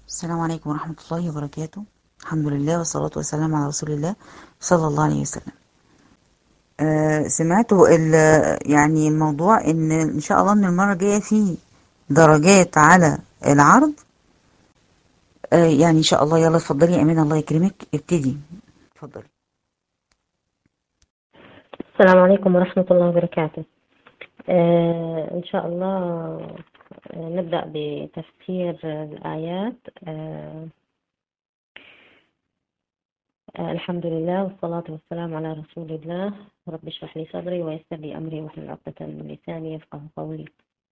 السلام عليكم ورحمة الله وبركاته الحمد لله والصلاة والسلام على رسول الله صلى الله عليه وسلم آه سمعتوا ال- يعني الموضوع ان ان شاء الله من المرة الجاية في درجات على العرض آه يعني ان شاء الله يلا اتفضلي يا امين الله يكرمك ابتدي اتفضلي السلام عليكم ورحمة الله وبركاته آه إن شاء الله آه، نبدأ بتفسير الآيات آه آه الحمد لله والصلاة والسلام على رسول الله رب اشرح لي صدري ويسر لي أمري واحلل عقدة من لساني يفقه قولي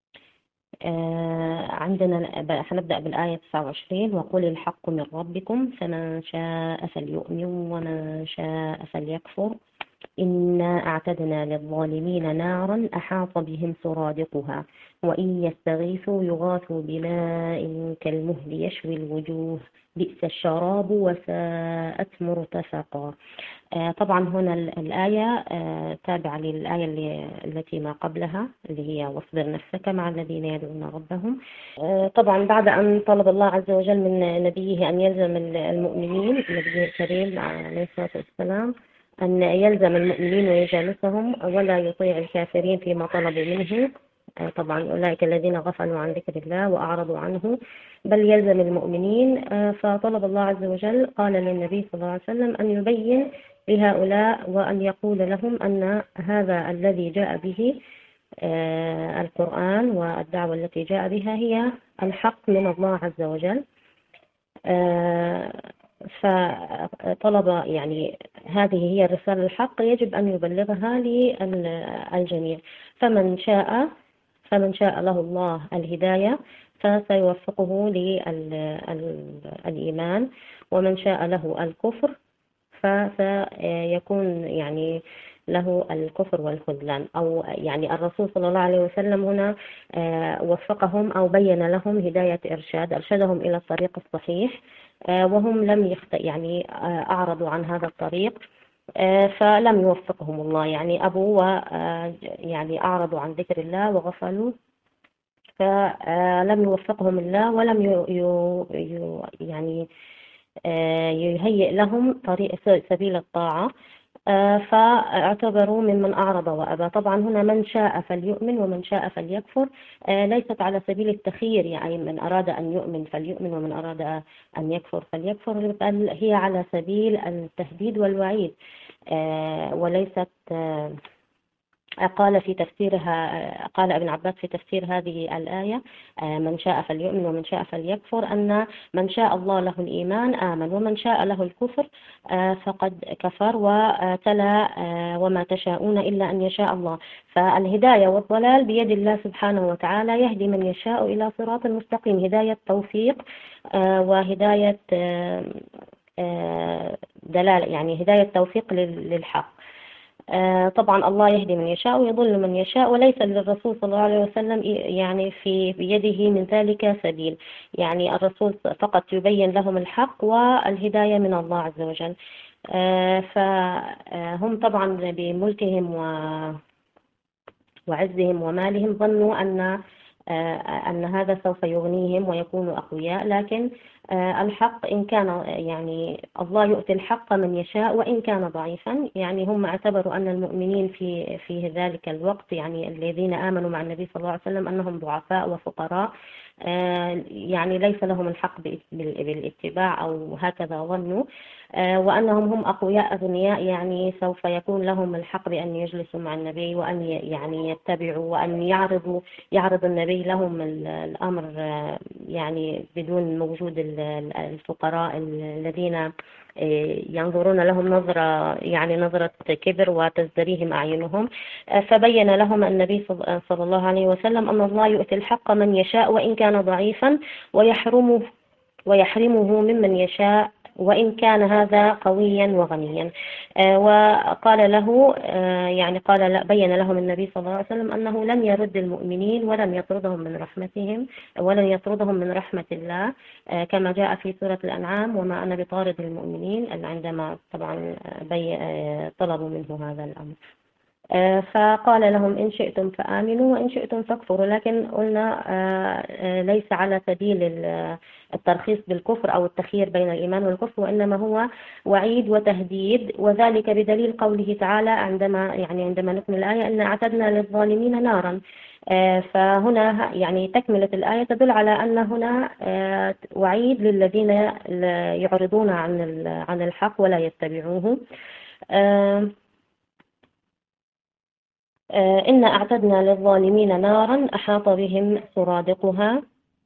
آه عندنا ب- هنبدأ بالآية 29 وقل الحق من ربكم فمن شاء فليؤمن ومن شاء فليكفر إنا أعتدنا للظالمين نارا أحاط بهم سرادقها وإن يستغيثوا يغاثوا بماء كالمهل يشوي الوجوه بئس الشراب وساءت مرتفقا آه، طبعا هنا ال- الآية آه، تابعة للآية اللي التي ما قبلها اللي هي واصبر نفسك مع الذين يدعون ربهم آه، طبعا بعد أن طلب الله عز وجل من نبيه أن يلزم ال- المؤمنين نبيه الكريم عليه الصلاة والسلام أن يلزم المؤمنين ويجالسهم ولا يطيع الكافرين فيما طلبوا منه آه، طبعا أولئك الذين غفلوا عن ذكر الله وأعرضوا عنه بل يلزم المؤمنين آه، فطلب الله عز وجل قال للنبي صلى الله عليه وسلم أن يبين لهؤلاء وأن يقول لهم أن هذا الذي جاء به آه، القرآن والدعوة التي جاء بها هي الحق من الله عز وجل آه، فطلب يعني هذه هي الرسالة الحق يجب أن يبلغها للجميع فمن شاء فمن شاء له الله الهداية فسيوفقه للإيمان ومن شاء له الكفر فسيكون يعني له الكفر والخذلان أو يعني الرسول صلى الله عليه وسلم هنا آه، وفقهم أو بين لهم هداية إرشاد أرشدهم إلى الطريق الصحيح آه، وهم لم يخت... يعني آه، أعرضوا عن هذا الطريق آه، فلم يوفقهم الله يعني أبوا آه، يعني أعرضوا عن ذكر الله وغفلوا فلم يوفقهم الله ولم ي... ي... ي... يعني آه، يهيئ لهم طريق سبيل الطاعة آه، فاعتبروا ممن أعرض وأبى طبعا هنا من شاء فليؤمن ومن شاء فليكفر آه، ليست على سبيل التخيير يعني من أراد أن يؤمن فليؤمن ومن أراد أن يكفر فليكفر بل هي على سبيل التهديد والوعيد آه، وليست آه، قال في تفسيرها قال ابن عباس في تفسير هذه الآية آه، من شاء فليؤمن ومن شاء فليكفر أن من شاء الله له الإيمان آمن ومن شاء له الكفر آه، فقد كفر وتلا آه، وما تشاءون إلا أن يشاء الله فالهداية والضلال بيد الله سبحانه وتعالى يهدي من يشاء إلى صراط مستقيم هداية توفيق آه، وهداية آه، آه، دلالة يعني هداية توفيق لل- للحق آه، طبعا الله يهدي من يشاء ويضل من يشاء وليس للرسول صلى الله عليه وسلم يعني في بيده من ذلك سبيل يعني الرسول فقط يبين لهم الحق والهداية من الله عز وجل آه، فهم طبعا بملكهم و وعزهم ومالهم ظنوا أن آه، أن هذا سوف يغنيهم ويكونوا أقوياء لكن آه، الحق إن كان يعني الله يؤتي الحق من يشاء وإن كان ضعيفا يعني هم اعتبروا أن المؤمنين في في ذلك الوقت يعني الذين آمنوا مع النبي صلى الله عليه وسلم أنهم ضعفاء وفقراء آه، يعني ليس لهم الحق بال- بال- بالاتباع أو هكذا ظنوا آه، وأنهم هم أقوياء أغنياء يعني سوف يكون لهم الحق بأن يجلسوا مع النبي وأن ي- يعني يتبعوا وأن يعرضوا يعرض النبي لهم ال- الأمر آه، يعني بدون وجود ال- ال- الفقراء الذين آه، ينظرون لهم نظرة يعني نظرة كبر وتزدريهم أعينهم آه، فبين لهم النبي صل- صلى الله عليه وسلم أن الله يؤتي الحق من يشاء وإن كان ضعيفا ويحرمه ويحرمه ممن يشاء وإن كان هذا قويا وغنيا آه، وقال له آه، يعني قال لا بين لهم النبي صلى الله عليه وسلم أنه لن يرد المؤمنين ولن يطردهم من رحمتهم ولن يطردهم من رحمة الله آه، كما جاء في سورة الأنعام وما أنا بطارد المؤمنين عندما طبعا آه، بي- آه، طلبوا منه هذا الأمر آه، فقال لهم إن شئتم فآمنوا وإن شئتم فاكفروا لكن قلنا آه، آه، ليس على سبيل الترخيص بالكفر أو التخيير بين الإيمان والكفر وإنما هو وعيد وتهديد وذلك بدليل قوله تعالى عندما يعني عندما نكمل الآية أن أعتدنا للظالمين نارا فهنا يعني تكملة الآية تدل على أن هنا وعيد للذين يعرضون عن عن الحق ولا يتبعوه آه، إنا أعتدنا للظالمين نارا أحاط بهم سرادقها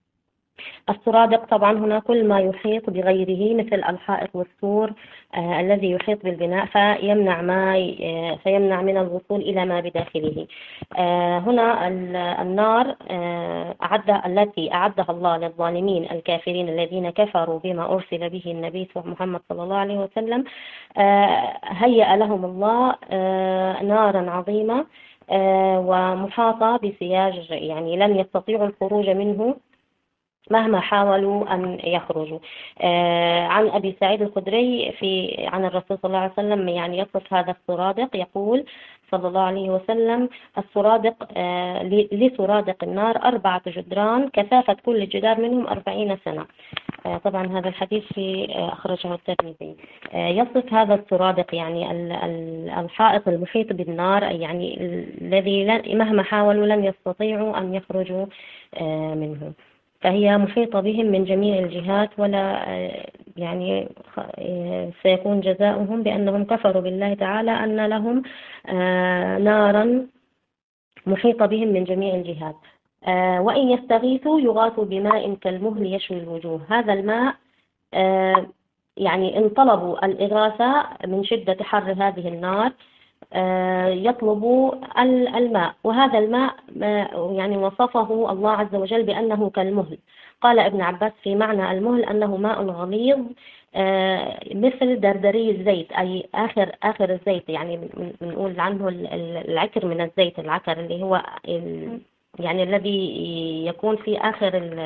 السرادق طبعا هنا كل ما يحيط بغيره مثل الحائط والسور آه الذي يحيط بالبناء فيمنع ما آه فيمنع من الوصول إلى ما بداخله آه هنا النار آه أعد التي أعدها الله للظالمين الكافرين الذين كفروا بما أرسل به النبي محمد صلى الله عليه وسلم آه هيأ لهم الله آه نارا عظيمة آه، ومحاطة بسياج يعني لن يستطيعوا الخروج منه مهما حاولوا أن يخرجوا آه، عن أبي سعيد الخدري في عن الرسول صلى الله عليه وسلم يعني يصف هذا السرادق يقول صلى الله عليه وسلم السرادق آه، لسرادق النار أربعة جدران كثافة كل جدار منهم أربعين سنة آه، طبعا هذا الحديث في أخرجه الترمذي يصف هذا السرادق يعني الحائط المحيط بالنار يعني الذي مهما حاولوا لن يستطيعوا أن يخرجوا منه فهي محيطة بهم من جميع الجهات ولا يعني سيكون جزاؤهم بأنهم كفروا بالله تعالى أن لهم آه، نارا محيطة بهم من جميع الجهات آه، وإن يستغيثوا يغاثوا بماء كالمهل يشوي الوجوه هذا الماء آه، يعني إن طلبوا الإغاثة من شدة حر هذه النار آه، يطلب الماء وهذا الماء يعني وصفه الله عز وجل بأنه كالمهل قال ابن عباس في معنى المهل أنه ماء غليظ آه، مثل دردري الزيت أي آخر آخر الزيت يعني بنقول عنه العكر من الزيت العكر اللي هو يعني الذي يكون في آخر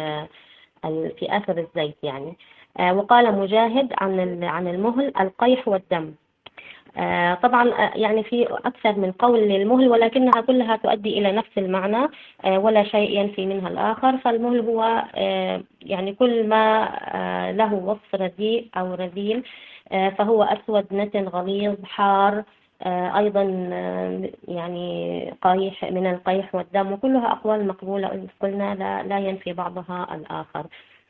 في آخر الزيت يعني آه، وقال مجاهد عن عن المهل القيح والدم آه، طبعا آه، يعني في أكثر من قول للمهل ولكنها كلها تؤدي إلى نفس المعنى آه، ولا شيء ينفي منها الآخر فالمهل هو يعني كل ما له وصف رديء أو رذيل فهو أسود نتن غليظ حار أيضا يعني قيح من القيح والدم وكلها أقوال مقبولة قلنا لا, لا ينفي بعضها الآخر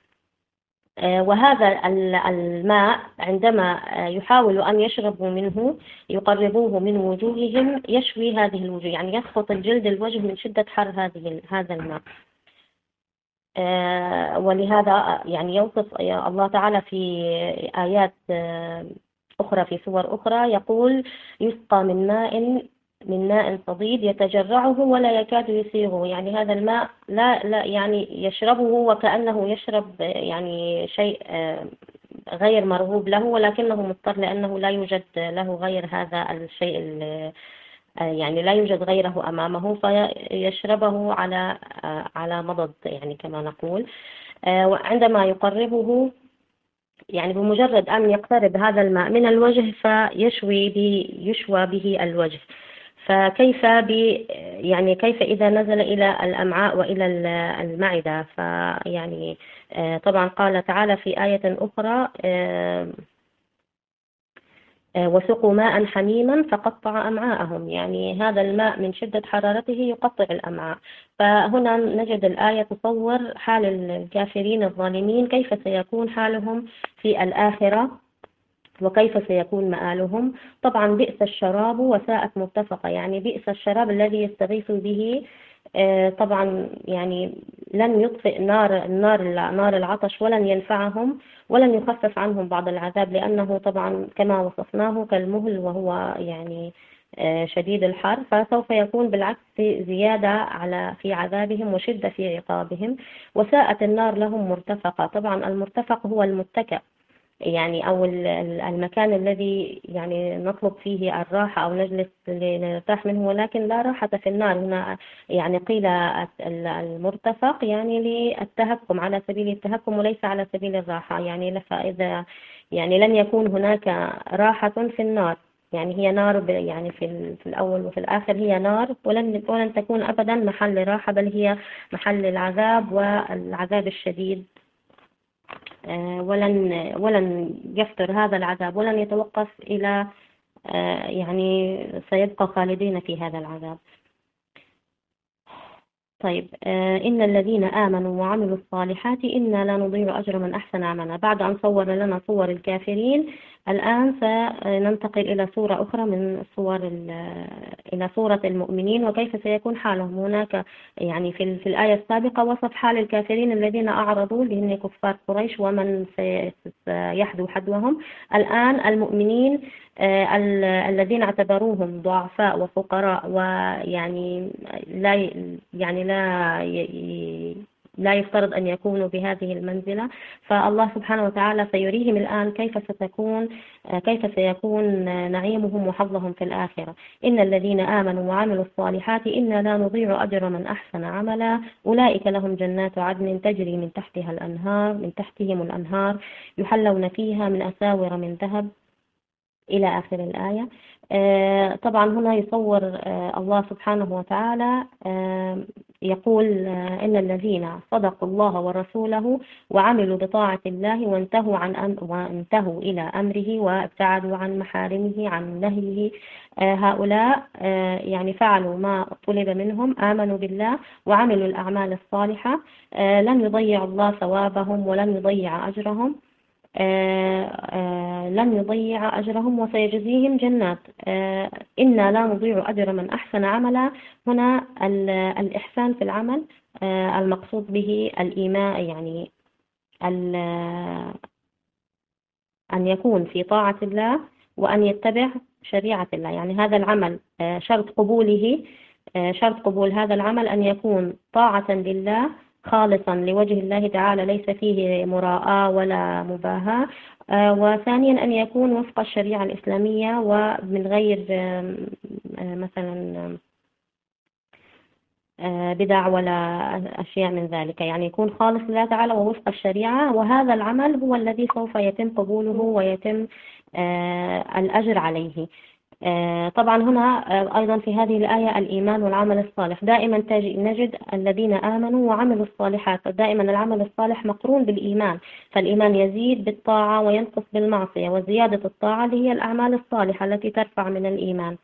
آه، وهذا الماء عندما آه، يحاولوا أن يشربوا منه يقربوه من وجوههم يشوي هذه الوجوه يعني يسقط الجلد الوجه من شدة حر هذه هذا الماء آه، ولهذا يعني يوصف الله تعالى في آيات أخرى في سور أخرى يقول يسقى من ماء من ماء صديد يتجرعه ولا يكاد يسيغه يعني هذا الماء لا, لا يعني يشربه وكأنه يشرب يعني شيء آه، غير مرغوب له ولكنه مضطر لأنه لا يوجد له غير هذا الشيء آه، يعني لا يوجد غيره أمامه فيشربه على آه، على مضض يعني كما نقول وعندما يقربه يعني بمجرد أن يقترب هذا الماء من الوجه فيشوي به يشوى به الوجه فكيف ب يعني كيف إذا نزل إلى الأمعاء وإلى المعدة فيعني آه، طبعا قال تعالى في آية أخرى آه، آه، وسقوا ماء حميما فقطع أمعاءهم يعني هذا الماء من شدة حرارته يقطع الأمعاء فهنا نجد الآية تصور حال الكافرين الظالمين كيف سيكون حالهم في الآخرة وكيف سيكون مآلهم طبعا بئس الشراب وساءت متفقة يعني بئس الشراب الذي يستغيث به آه، طبعا يعني لن يطفئ نار النار نار العطش ولن ينفعهم ولن يخفف عنهم بعض العذاب لأنه طبعا كما وصفناه كالمهل وهو يعني آه، شديد الحر فسوف يكون بالعكس زيادة على في عذابهم وشدة في عقابهم وساءت النار لهم مرتفقة طبعا المرتفق هو المتكأ يعني أو المكان الذي يعني نطلب فيه الراحة أو نجلس لنرتاح منه ولكن لا راحة في النار هنا يعني قيل المرتفق يعني للتهكم على سبيل التهكم وليس على سبيل الراحة يعني فإذا يعني لن يكون هناك راحة في النار يعني هي نار ب- يعني في ال- في الأول وفي الآخر هي نار ولن ولن تكون أبدا محل راحة بل هي محل العذاب والعذاب الشديد آه، ولن ولن يفتر هذا العذاب ولن يتوقف إلى آه، يعني سيبقى خالدين في هذا العذاب طيب آه، إن الذين آمنوا وعملوا الصالحات إنا لا نضيع أجر من أحسن عملا بعد أن صور لنا صور الكافرين الآن سننتقل إلى صورة أخرى من صور ال- إلى صورة المؤمنين وكيف سيكون حالهم هناك يعني في, ال- في الآية السابقة وصف حال الكافرين الذين أعرضوا اللي هم كفار قريش ومن سي- سيحدو حدوهم الآن المؤمنين آه، ال- الذين اعتبروهم ضعفاء وفقراء ويعني لا ي- يعني لا ي- لا يفترض أن يكونوا بهذه المنزلة فالله سبحانه وتعالى سيريهم الآن كيف ستكون آه، كيف سيكون آه، نعيمهم وحظهم في الآخرة إن الذين آمنوا وعملوا الصالحات إنا لا نضيع أجر من أحسن عملا أولئك لهم جنات عدن تجري من تحتها الأنهار من تحتهم الأنهار يحلون فيها من أساور من ذهب إلى آخر الآية آه، طبعا هنا يصور آه، الله سبحانه وتعالى آه، يقول آه، إن الذين صدقوا الله ورسوله وعملوا بطاعة الله وانتهوا عن أم وانتهوا إلى أمره وابتعدوا عن محارمه عن نهيه آه، هؤلاء آه، يعني فعلوا ما طلب منهم آمنوا بالله وعملوا الأعمال الصالحة آه، لن يضيع الله ثوابهم ولن يضيع أجرهم آه، آه، لن يضيع أجرهم وسيجزيهم جنات آه، إنا لا نضيع أجر من أحسن عملا هنا ال- الإحسان في العمل آه، المقصود به الإيمان يعني ال- أن يكون في طاعة الله وأن يتبع شريعة الله يعني هذا العمل آه، شرط قبوله آه، شرط قبول هذا العمل أن يكون طاعة لله خالصا لوجه الله تعالى ليس فيه مراءة ولا مباهاة آه، وثانيا أن يكون وفق الشريعة الإسلامية ومن غير آم، آه، مثلا آه، بدع ولا أشياء من ذلك يعني يكون خالص لله تعالى ووفق الشريعة وهذا العمل هو الذي سوف يتم قبوله ويتم آه، الأجر عليه آه، طبعا هنا آه، أيضا في هذه الآية الإيمان والعمل الصالح دائما تجي نجد الذين آمنوا وعملوا الصالحات دائما العمل الصالح مقرون بالإيمان فالإيمان يزيد بالطاعة وينقص بالمعصية وزيادة الطاعة اللي هي الأعمال الصالحة التي ترفع من الإيمان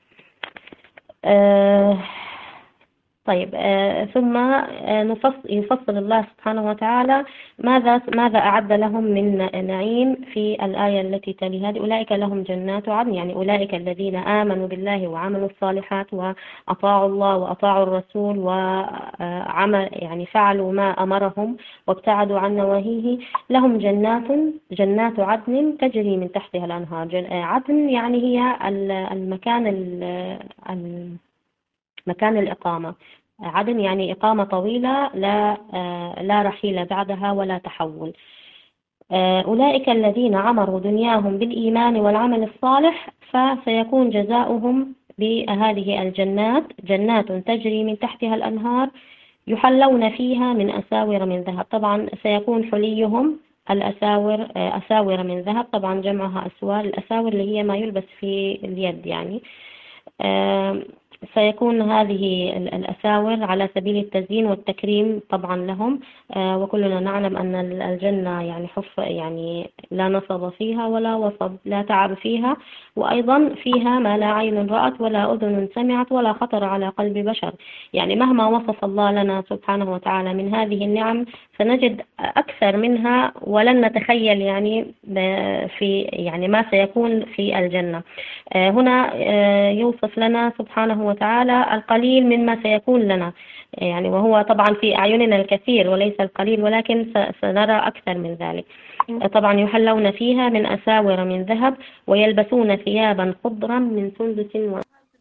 آه، طيب آه، ثم آه، نفصل يفصل الله سبحانه وتعالى ماذا ماذا أعد لهم من نعيم في الآية التي تلي هذه أولئك لهم جنات عدن يعني أولئك الذين آمنوا بالله وعملوا الصالحات وأطاعوا الله وأطاعوا الرسول وعمل يعني فعلوا ما أمرهم وابتعدوا عن نواهيه لهم جنات جنات عدن تجري من تحتها الأنهار جن- آه، عدن يعني هي ال- المكان ال- ال- مكان الإقامة عدن يعني إقامة طويلة لا آه، لا رحيل بعدها ولا تحول آه، أولئك الذين عمروا دنياهم بالإيمان والعمل الصالح فسيكون جزاؤهم بهذه الجنات جنات تجري من تحتها الأنهار يحلون فيها من أساور من ذهب طبعا سيكون حليهم الأساور آه، أساور من ذهب طبعا جمعها أسوار الأساور اللي هي ما يلبس في اليد يعني آم، سيكون هذه ال- الأساور على سبيل التزيين والتكريم طبعا لهم آه، وكلنا نعلم أن ال- الجنة يعني حف يعني لا نصب فيها ولا وصب لا تعب فيها وأيضا فيها ما لا عين رأت ولا أذن سمعت ولا خطر على قلب بشر يعني مهما وصف الله لنا سبحانه وتعالى من هذه النعم سنجد أكثر منها ولن نتخيل يعني ب- في يعني ما سيكون في الجنة آه، هنا آه، يوصف لنا سبحانه وتعالى القليل مما سيكون لنا يعني وهو طبعا في أعيننا الكثير وليس القليل ولكن س- سنرى أكثر من ذلك آه، طبعا يحلون فيها من أساور من ذهب ويلبسون ثيابا خضرا من سندس و...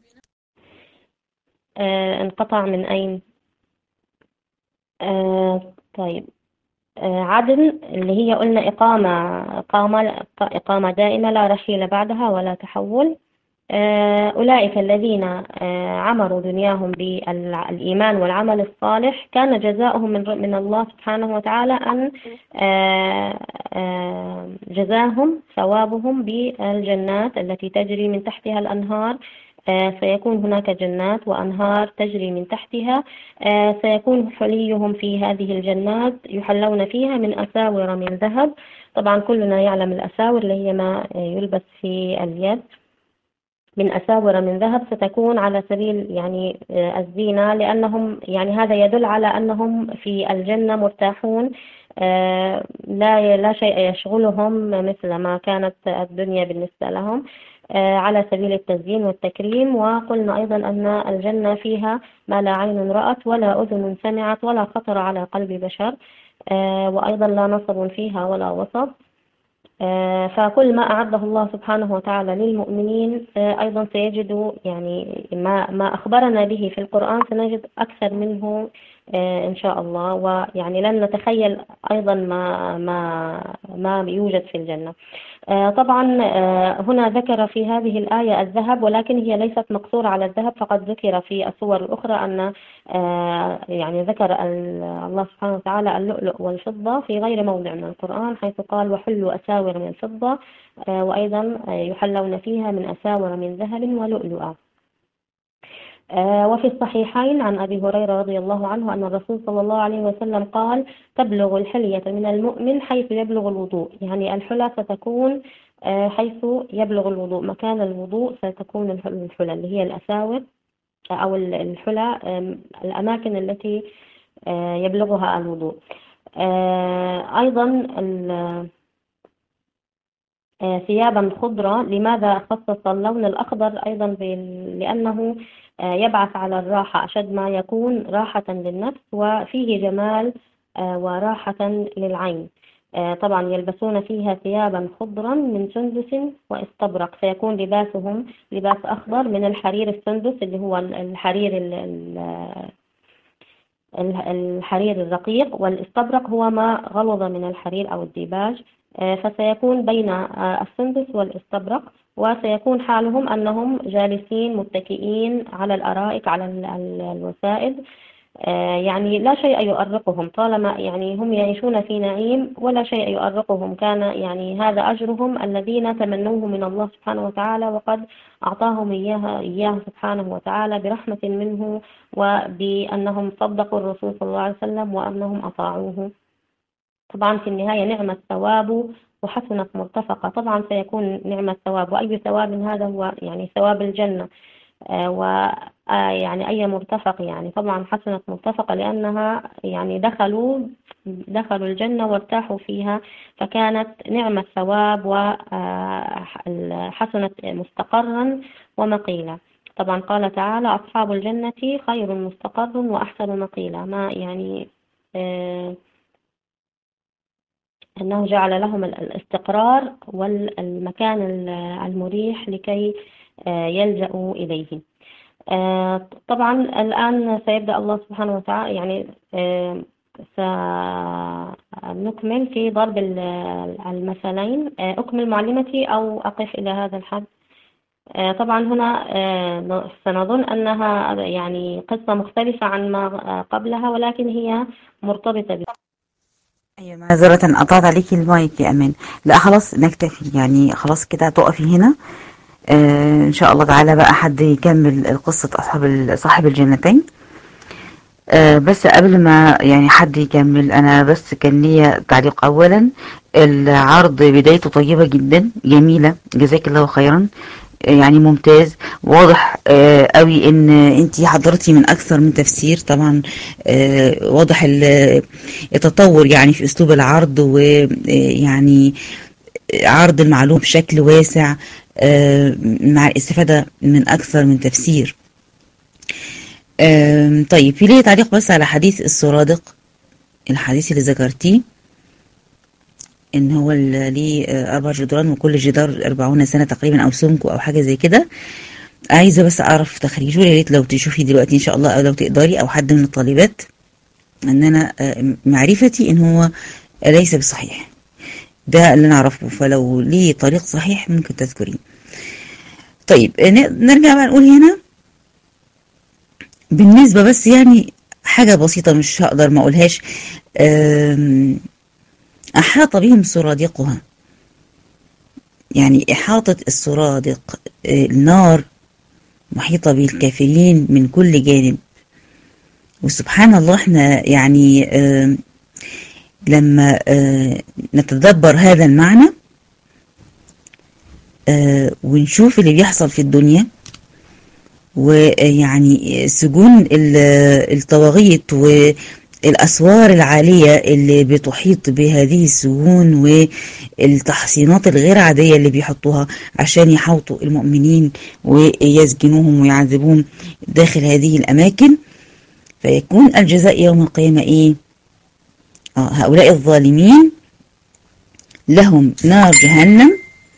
آه، انقطع من أين آه، طيب آه، عدن اللي هي قلنا إقامة إقامة إقامة دائمة لا رحيل بعدها ولا تحول آه، أولئك الذين آه، عمروا دنياهم بالإيمان والعمل الصالح كان جزاؤهم من من الله سبحانه وتعالى أن آه، آه، جزاهم ثوابهم بالجنات التي تجري من تحتها الأنهار آه، سيكون هناك جنات وأنهار تجري من تحتها آه، سيكون حليهم في هذه الجنات يحلون فيها من أساور من ذهب طبعا كلنا يعلم الأساور اللي هي ما يلبس في اليد من أساور من ذهب ستكون على سبيل يعني آه، الزينة لأنهم يعني هذا يدل على أنهم في الجنة مرتاحون آه، لا لا شيء يشغلهم مثل ما كانت الدنيا بالنسبة لهم آه، على سبيل التزيين والتكريم وقلنا أيضا أن الجنة فيها ما لا عين رأت ولا أذن سمعت ولا خطر على قلب بشر وأيضا لا نصب فيها ولا وصب آه، فكل ما أعده الله سبحانه وتعالى للمؤمنين آه، أيضا سيجد يعني ما ما أخبرنا به في القرآن سنجد أكثر منه آه، إن شاء الله ويعني لن نتخيل أيضا ما ما ما يوجد في الجنة آه، طبعا آه، هنا ذكر في هذه الآية الذهب ولكن هي ليست مقصورة على الذهب فقد ذكر في الصور الأخرى أن يعني ذكر الله سبحانه وتعالى اللؤلؤ والفضة في غير موضع من القرآن حيث قال وحلوا أساور من فضة وأيضا يحلون فيها من أساور من ذهب ولؤلؤا آه، وفي الصحيحين عن أبي هريرة رضي الله عنه أن الرسول صلى الله عليه وسلم قال تبلغ الحلية من المؤمن حيث يبلغ الوضوء يعني الحلى ستكون آه، حيث يبلغ الوضوء مكان الوضوء ستكون الحلى اللي هي الأساور أو الحلى الأماكن التي آه، يبلغها الوضوء أيضا ثيابا خضرة لماذا خصص اللون الأخضر أيضا لأنه آه، يبعث على الراحة أشد ما يكون راحة للنفس وفيه جمال آه، وراحة للعين آه، طبعا يلبسون فيها ثيابا خضرا من سندس واستبرق سيكون لباسهم لباس أخضر من الحرير السندس اللي هو الحرير الحرير الرقيق والاستبرق هو ما غلظ من الحرير أو الديباج فسيكون بين السندس والاستبرق وسيكون حالهم أنهم جالسين متكئين على الأرائك على الوسائد آه، يعني لا شيء يؤرقهم طالما يعني هم يعيشون في نعيم ولا شيء يؤرقهم كان يعني هذا أجرهم الذين تمنوه من الله سبحانه وتعالى وقد أعطاهم إياها إياه سبحانه وتعالى برحمة منه وبأنهم صدقوا الرسول صلى الله عليه وسلم وأنهم أطاعوه طبعا في النهاية نعم الثواب وحسنت مرتفقة طبعا سيكون نعم الثواب وأي ثواب هذا هو يعني ثواب الجنة آه، و آه، يعني أي مرتفق يعني طبعا حسنت مرتفقة لأنها يعني دخلوا دخلوا الجنة وارتاحوا فيها فكانت نعم الثواب وحسنت آه، مستقرا ومقيلا طبعا قال تعالى أصحاب الجنة خير مستقر وأحسن مقيلا ما يعني أنه جعل لهم الاستقرار والمكان المريح لكي آه، يلجأوا إليه آه، طبعا الآن سيبدأ الله سبحانه وتعالى يعني آه، سنكمل في ضرب المثلين أكمل معلمتي أو أقف إلى هذا الحد طبعا هنا سنظن أنها يعني قصة مختلفة عن ما قبلها ولكن هي مرتبطة بها ايوه معذرة قطعت عليكي المايك يا امان لا خلاص نكتفي يعني خلاص كده تقفي هنا آه ان شاء الله تعالى بقى حد يكمل قصة اصحاب صاحب الجنتين آه بس قبل ما يعني حد يكمل انا بس كان ليا تعليق اولا العرض بدايته طيبة جدا جميلة جزاك الله خيرا يعني ممتاز واضح آه قوي ان انت حضرتي من اكثر من تفسير طبعا آه واضح التطور يعني في اسلوب العرض ويعني عرض المعلومة بشكل واسع آه مع الاستفادة من اكثر من تفسير آه طيب في ليه تعليق بس على حديث السرادق الحديث اللي ذكرتيه ان هو ليه اربع جدران وكل جدار اربعون سنة تقريبا او سمك او حاجة زي كده عايزة بس اعرف تخريجه يا ريت لو تشوفي دلوقتي ان شاء الله او لو تقدري او حد من الطالبات ان انا معرفتي ان هو ليس بصحيح ده اللي انا اعرفه فلو ليه طريق صحيح ممكن تذكريه طيب نرجع بقى نقول هنا بالنسبة بس يعني حاجة بسيطة مش هقدر ما اقولهاش أحاط بهم سرادقها يعني إحاطة السرادق النار محيطة بالكافرين من كل جانب وسبحان الله احنا يعني آه لما آه نتدبر هذا المعنى آه ونشوف اللي بيحصل في الدنيا ويعني سجون الطواغيت والأسوار العالية اللي بتحيط بهذه السجون والتحصينات الغير عادية اللي بيحطوها عشان يحوطوا المؤمنين ويسجنوهم ويعذبوهم داخل هذه الأماكن فيكون الجزاء يوم القيامة إيه؟ آه هؤلاء الظالمين لهم نار جهنم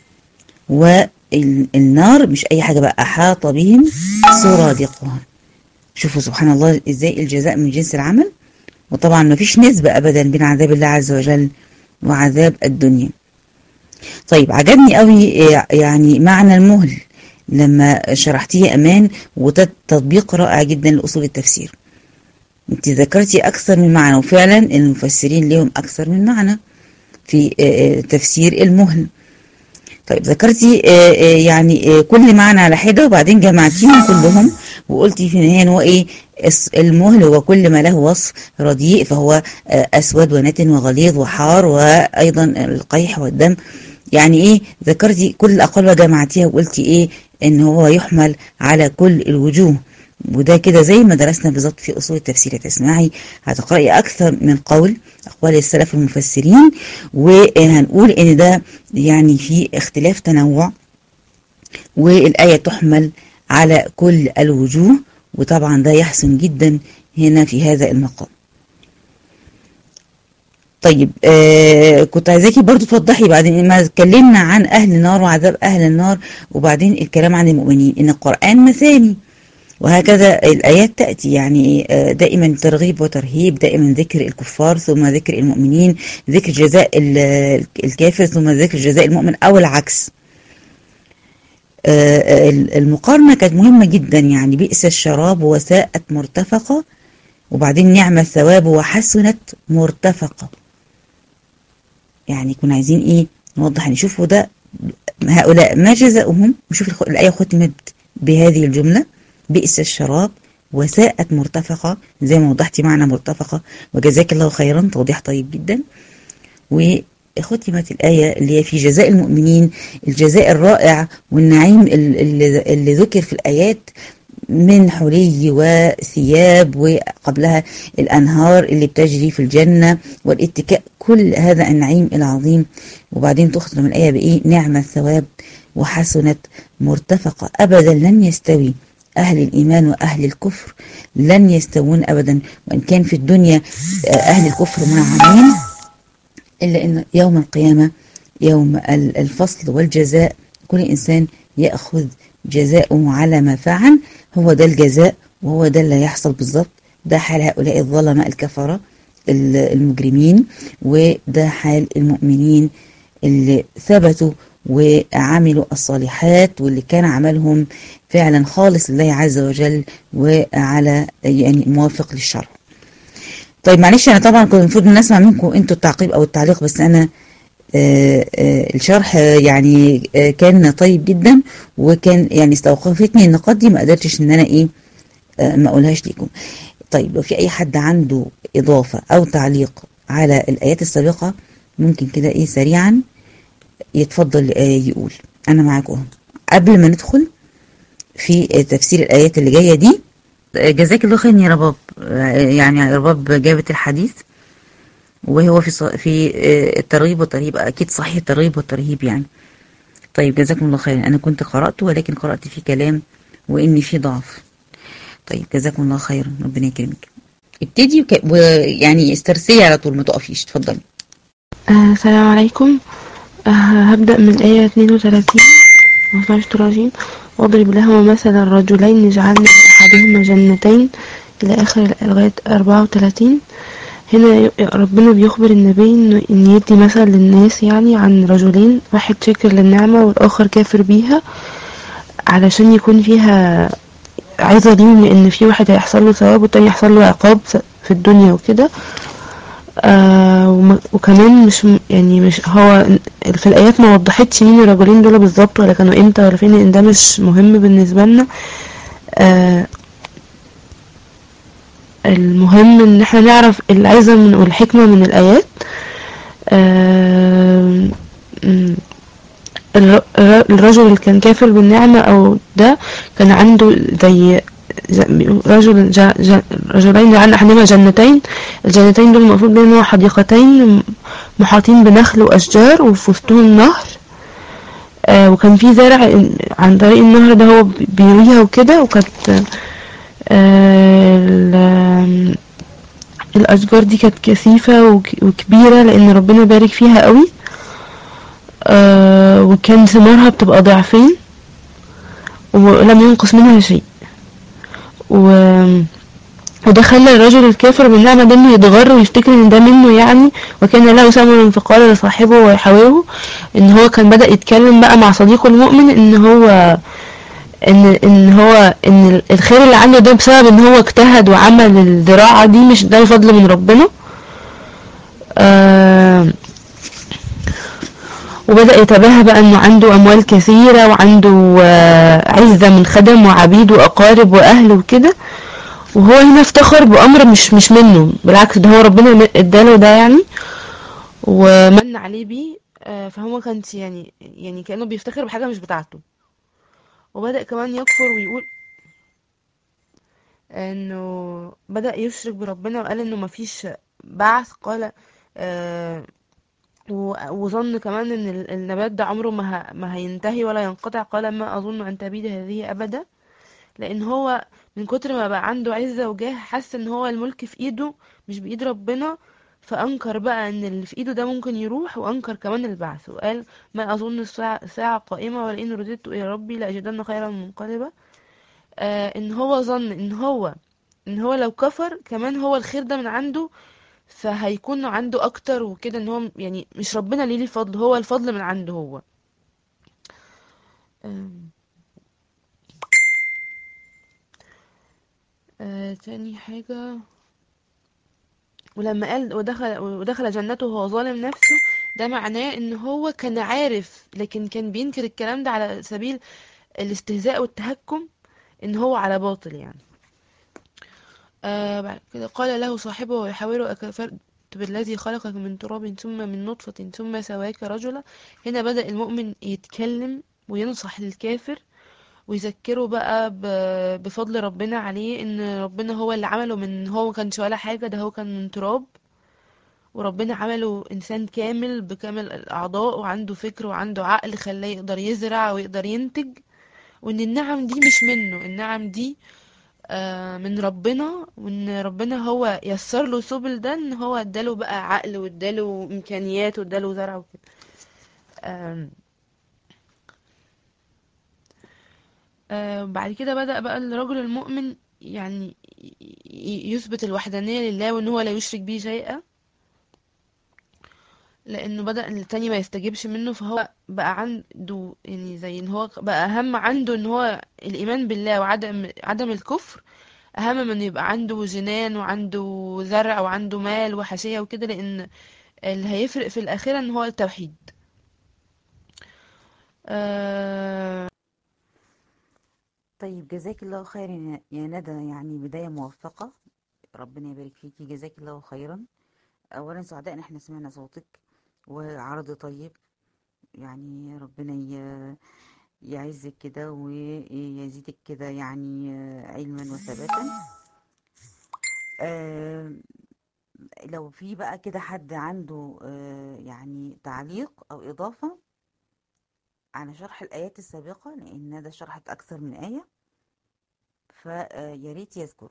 والنار مش أي حاجة بقى أحاط بهم سرادقها شوفوا سبحان الله إزاي الجزاء من جنس العمل وطبعا ما فيش نسبة أبدا بين عذاب الله عز وجل وعذاب الدنيا طيب عجبني قوي يعني معنى المهل لما شرحتيه أمان وده تطبيق رائع جدا لأصول التفسير انت ذكرتي أكثر من معنى وفعلا المفسرين لهم أكثر من معنى في تفسير المهل طيب ذكرتي يعني كل معنى على حدة وبعدين جمعتيهم كلهم وقلتي في النهاية هو ايه المهل هو كل ما له وصف رديء فهو أسود ونتن وغليظ وحار وأيضا القيح والدم يعني ايه ذكرتي كل الأقوال وجمعتيها وقلتي ايه ان هو يحمل على كل الوجوه وده كده زي ما درسنا بالظبط في أصول التفسير تسمعي هتقرأي أكثر من قول أقوال السلف المفسرين وهنقول إن ده يعني في اختلاف تنوع والآية تحمل على كل الوجوه وطبعا ده يحسن جدا هنا في هذا المقام طيب آه كنت عايزاكي برضو توضحي بعدين ما اتكلمنا عن أهل النار وعذاب أهل النار وبعدين الكلام عن المؤمنين إن القرآن مثاني وهكذا الآيات تأتي يعني دائما ترغيب وترهيب دائما ذكر الكفار ثم ذكر المؤمنين ذكر جزاء الكافر ثم ذكر جزاء المؤمن أو العكس المقارنة كانت مهمة جدا يعني بئس الشراب وساءت مرتفقة وبعدين نعم الثواب وحسنت مرتفقة يعني كنا عايزين ايه نوضح نشوفوا ده هؤلاء ما جزاؤهم نشوف الآية ختمت بهذه الجملة بئس الشراب وساءت مرتفقة زي ما وضحتي معنى مرتفقة وجزاك الله خيرا توضيح طيب جدا وختمت الآية اللي هي في جزاء المؤمنين الجزاء الرائع والنعيم اللي, اللي ذكر في الآيات من حلي وثياب وقبلها الأنهار اللي بتجري في الجنة والاتكاء كل هذا النعيم العظيم وبعدين تختم الآية بإيه نعم الثواب وحسنت مرتفقة أبدا لن يستوي أهل الإيمان وأهل الكفر لن يستوون أبدا وإن كان في الدنيا أهل الكفر منعمين إلا أن يوم القيامة يوم الفصل والجزاء كل إنسان يأخذ جزاؤه على ما فعل هو ده الجزاء وهو ده اللي هيحصل بالظبط ده حال هؤلاء الظلماء الكفرة المجرمين وده حال المؤمنين اللي ثبتوا وعملوا الصالحات واللي كان عملهم فعلا خالص لله عز وجل وعلى يعني موافق للشرع طيب معلش انا طبعا كنت المفروض ان اسمع منكم انتوا التعقيب او التعليق بس انا آآ آآ الشرح يعني كان طيب جدا وكان يعني استوقفتني النقاط دي ما قدرتش ان انا ايه ما اقولهاش ليكم طيب لو في اي حد عنده اضافة او تعليق على الايات السابقة ممكن كده ايه سريعا يتفضل يقول انا معاكم قبل ما ندخل في تفسير الايات اللي جايه دي جزاك الله خير يا رباب يعني رباب جابت الحديث وهو في في الترغيب والترهيب اكيد صحيح الترغيب والترهيب يعني طيب جزاكم الله خير انا كنت قراته ولكن قرات فيه كلام وان فيه ضعف طيب جزاكم الله خيرا ربنا يكرمك ابتدي ويعني استرسلي على طول ما تقفيش اتفضلي السلام عليكم أه هبدأ من آية 32 وفاش تراجين واضرب لهما مثل الرجلين جعلنا أحدهما جنتين إلى آخر لغاية 34 هنا ربنا بيخبر النبي إن يدي مثل للناس يعني عن رجلين واحد شاكر للنعمة والآخر كافر بيها علشان يكون فيها عايزة ليهم إن في واحد هيحصل له ثواب والتاني يحصل له عقاب في الدنيا وكده آه وم- وكمان مش م- يعني مش هو في الآيات ما وضحتش مين الرجلين دول بالظبط ولا كانوا امتى ولا فين لأن ده مش مهم بالنسبة لنا آه المهم ان احنا نعرف العظة من والحكمة من الآيات آه م- الر- الر- الرجل اللي كان كافر بالنعمة أو ده كان عنده زي ز- رجل جا جا رجلين جعلنا أحدهما جنتين الجنتين دول المفروض بينهم حديقتين محاطين بنخل وأشجار وفي وسطهم نهر آه وكان في زرع عن طريق النهر ده هو بي- بيرويها وكده وكانت آه ال- الأشجار دي كانت كثيفة وك- وكبيرة لأن ربنا بارك فيها قوي آه وكان ثمارها بتبقى ضعفين ولم ينقص منها شيء و... وده خلى الرجل الكافر بالنعمة ده انه يتغر ويفتكر ان ده منه يعني وكان له ثمن فقال لصاحبه ويحاوره ان هو كان بدأ يتكلم بقى مع صديقه المؤمن ان هو ان ان هو ان الخير اللي عنده ده بسبب ان هو اجتهد وعمل الزراعة دي مش ده فضل من ربنا آه وبدأ يتباهى بقى انه عنده اموال كثيرة وعنده آه، عزة من خدم وعبيد واقارب واهل وكده وهو هنا افتخر بامر مش مش منه بالعكس ده هو ربنا اداله ده يعني ومن عليه بيه آه، فهو ما كانش يعني يعني كأنه بيفتخر بحاجة مش بتاعته وبدأ كمان يكفر ويقول انه بدأ يشرك بربنا وقال انه مفيش بعث قال آه و- وظن كمان ان ال- النبات ده عمره ما ه- ما هينتهي ولا ينقطع قال ما اظن ان تبيد هذه ابدا لان هو من كتر ما بقى عنده عزة وجاه حس ان هو الملك في ايده مش بايد ربنا فانكر بقى ان اللي في ايده ده ممكن يروح وانكر كمان البعث وقال ما اظن الساعة الساعة قائمة ولئن رددت الى ربي لاجدن خيرا منقلبا آه ان هو ظن ان هو ان هو لو كفر كمان هو الخير ده من عنده فهيكون عنده اكتر وكده ان هو يعني مش ربنا ليه ليه الفضل هو الفضل من عنده هو آم، آه تاني حاجة ولما قال ودخل ودخل جنته وهو ظالم نفسه ده معناه ان هو كان عارف لكن كان بينكر الكلام ده على سبيل الاستهزاء والتهكم ان هو على باطل يعني آه بعد كده قال له صاحبه ويحاوره أكفرت بالذي خلقك من تراب ثم من نطفة ثم سواك رجلا هنا بدأ المؤمن يتكلم وينصح للكافر ويذكره بقى ب- بفضل ربنا عليه ان ربنا هو اللي عمله من هو ما كانش ولا حاجة ده هو كان من تراب وربنا عمله انسان كامل بكامل الاعضاء وعنده فكر وعنده عقل خلاه يقدر يزرع ويقدر ينتج وان النعم دي مش منه النعم دي آه، من ربنا وان ربنا هو يسر له سبل ده ان هو اداله بقى عقل واداله امكانيات واداله زرع وكده آم، آه، بعد كده بدأ بقى الرجل المؤمن يعني ي- ي- يثبت الوحدانية لله وان هو لا يشرك به شيئا لانه بدأ التاني ما يستجيبش منه فهو بقى عنده يعني زي ان هو بقى اهم عنده ان هو الايمان بالله وعدم عدم الكفر اهم من يبقى عنده جنان وعنده زرع وعنده مال وحاشية وكده لان اللي هيفرق في الاخرة ان هو التوحيد آه طيب جزاك الله خيرا يا يا ندى يعني بداية موفقة ربنا يبارك فيكي جزاك الله خيرا أولا سعداء إن احنا سمعنا صوتك وعرض طيب يعني ربنا ي- يعزك كده ويزيدك كده يعني علما وثباتا آه، لو في بقى كده حد عنده آه، يعني تعليق أو إضافة على شرح الآيات السابقة لأن ده شرحت أكثر من آية فيا ريت يذكر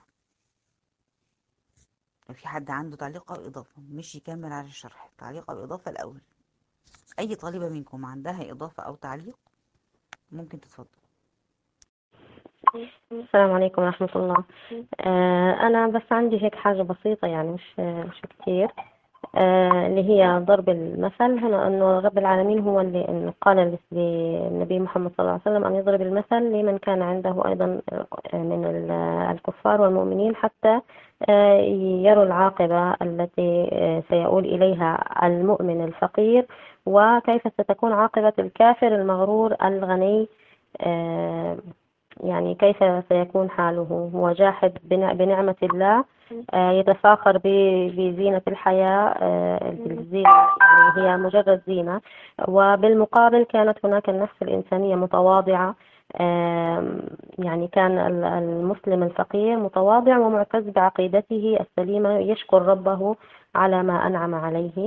لو في حد عنده تعليق أو إضافة مش يكمل على الشرح تعليق أو إضافة الأول أي طالبة منكم عندها إضافة أو تعليق ممكن تتفضل السلام عليكم ورحمة الله آه، أنا بس عندي هيك حاجة بسيطة يعني مش مش كتير آه، اللي هي ضرب المثل هنا أنه رب العالمين هو اللي إنه قال للنبي محمد صلى الله عليه وسلم أن يضرب المثل لمن كان عنده أيضا آه، من ال- الكفار والمؤمنين حتى آه، يروا العاقبة التي آه، سيؤول إليها المؤمن الفقير وكيف ستكون عاقبة الكافر المغرور الغني آه، يعني كيف سيكون حاله هو جاحد بنع- بنعمة الله آه، يتفاخر ب- بزينة الحياة آه، الزينة يعني هي مجرد زينة وبالمقابل كانت هناك النفس الإنسانية متواضعة آم، يعني كان ال- المسلم الفقير متواضع ومعتز بعقيدته السليمة يشكر ربه على ما أنعم عليه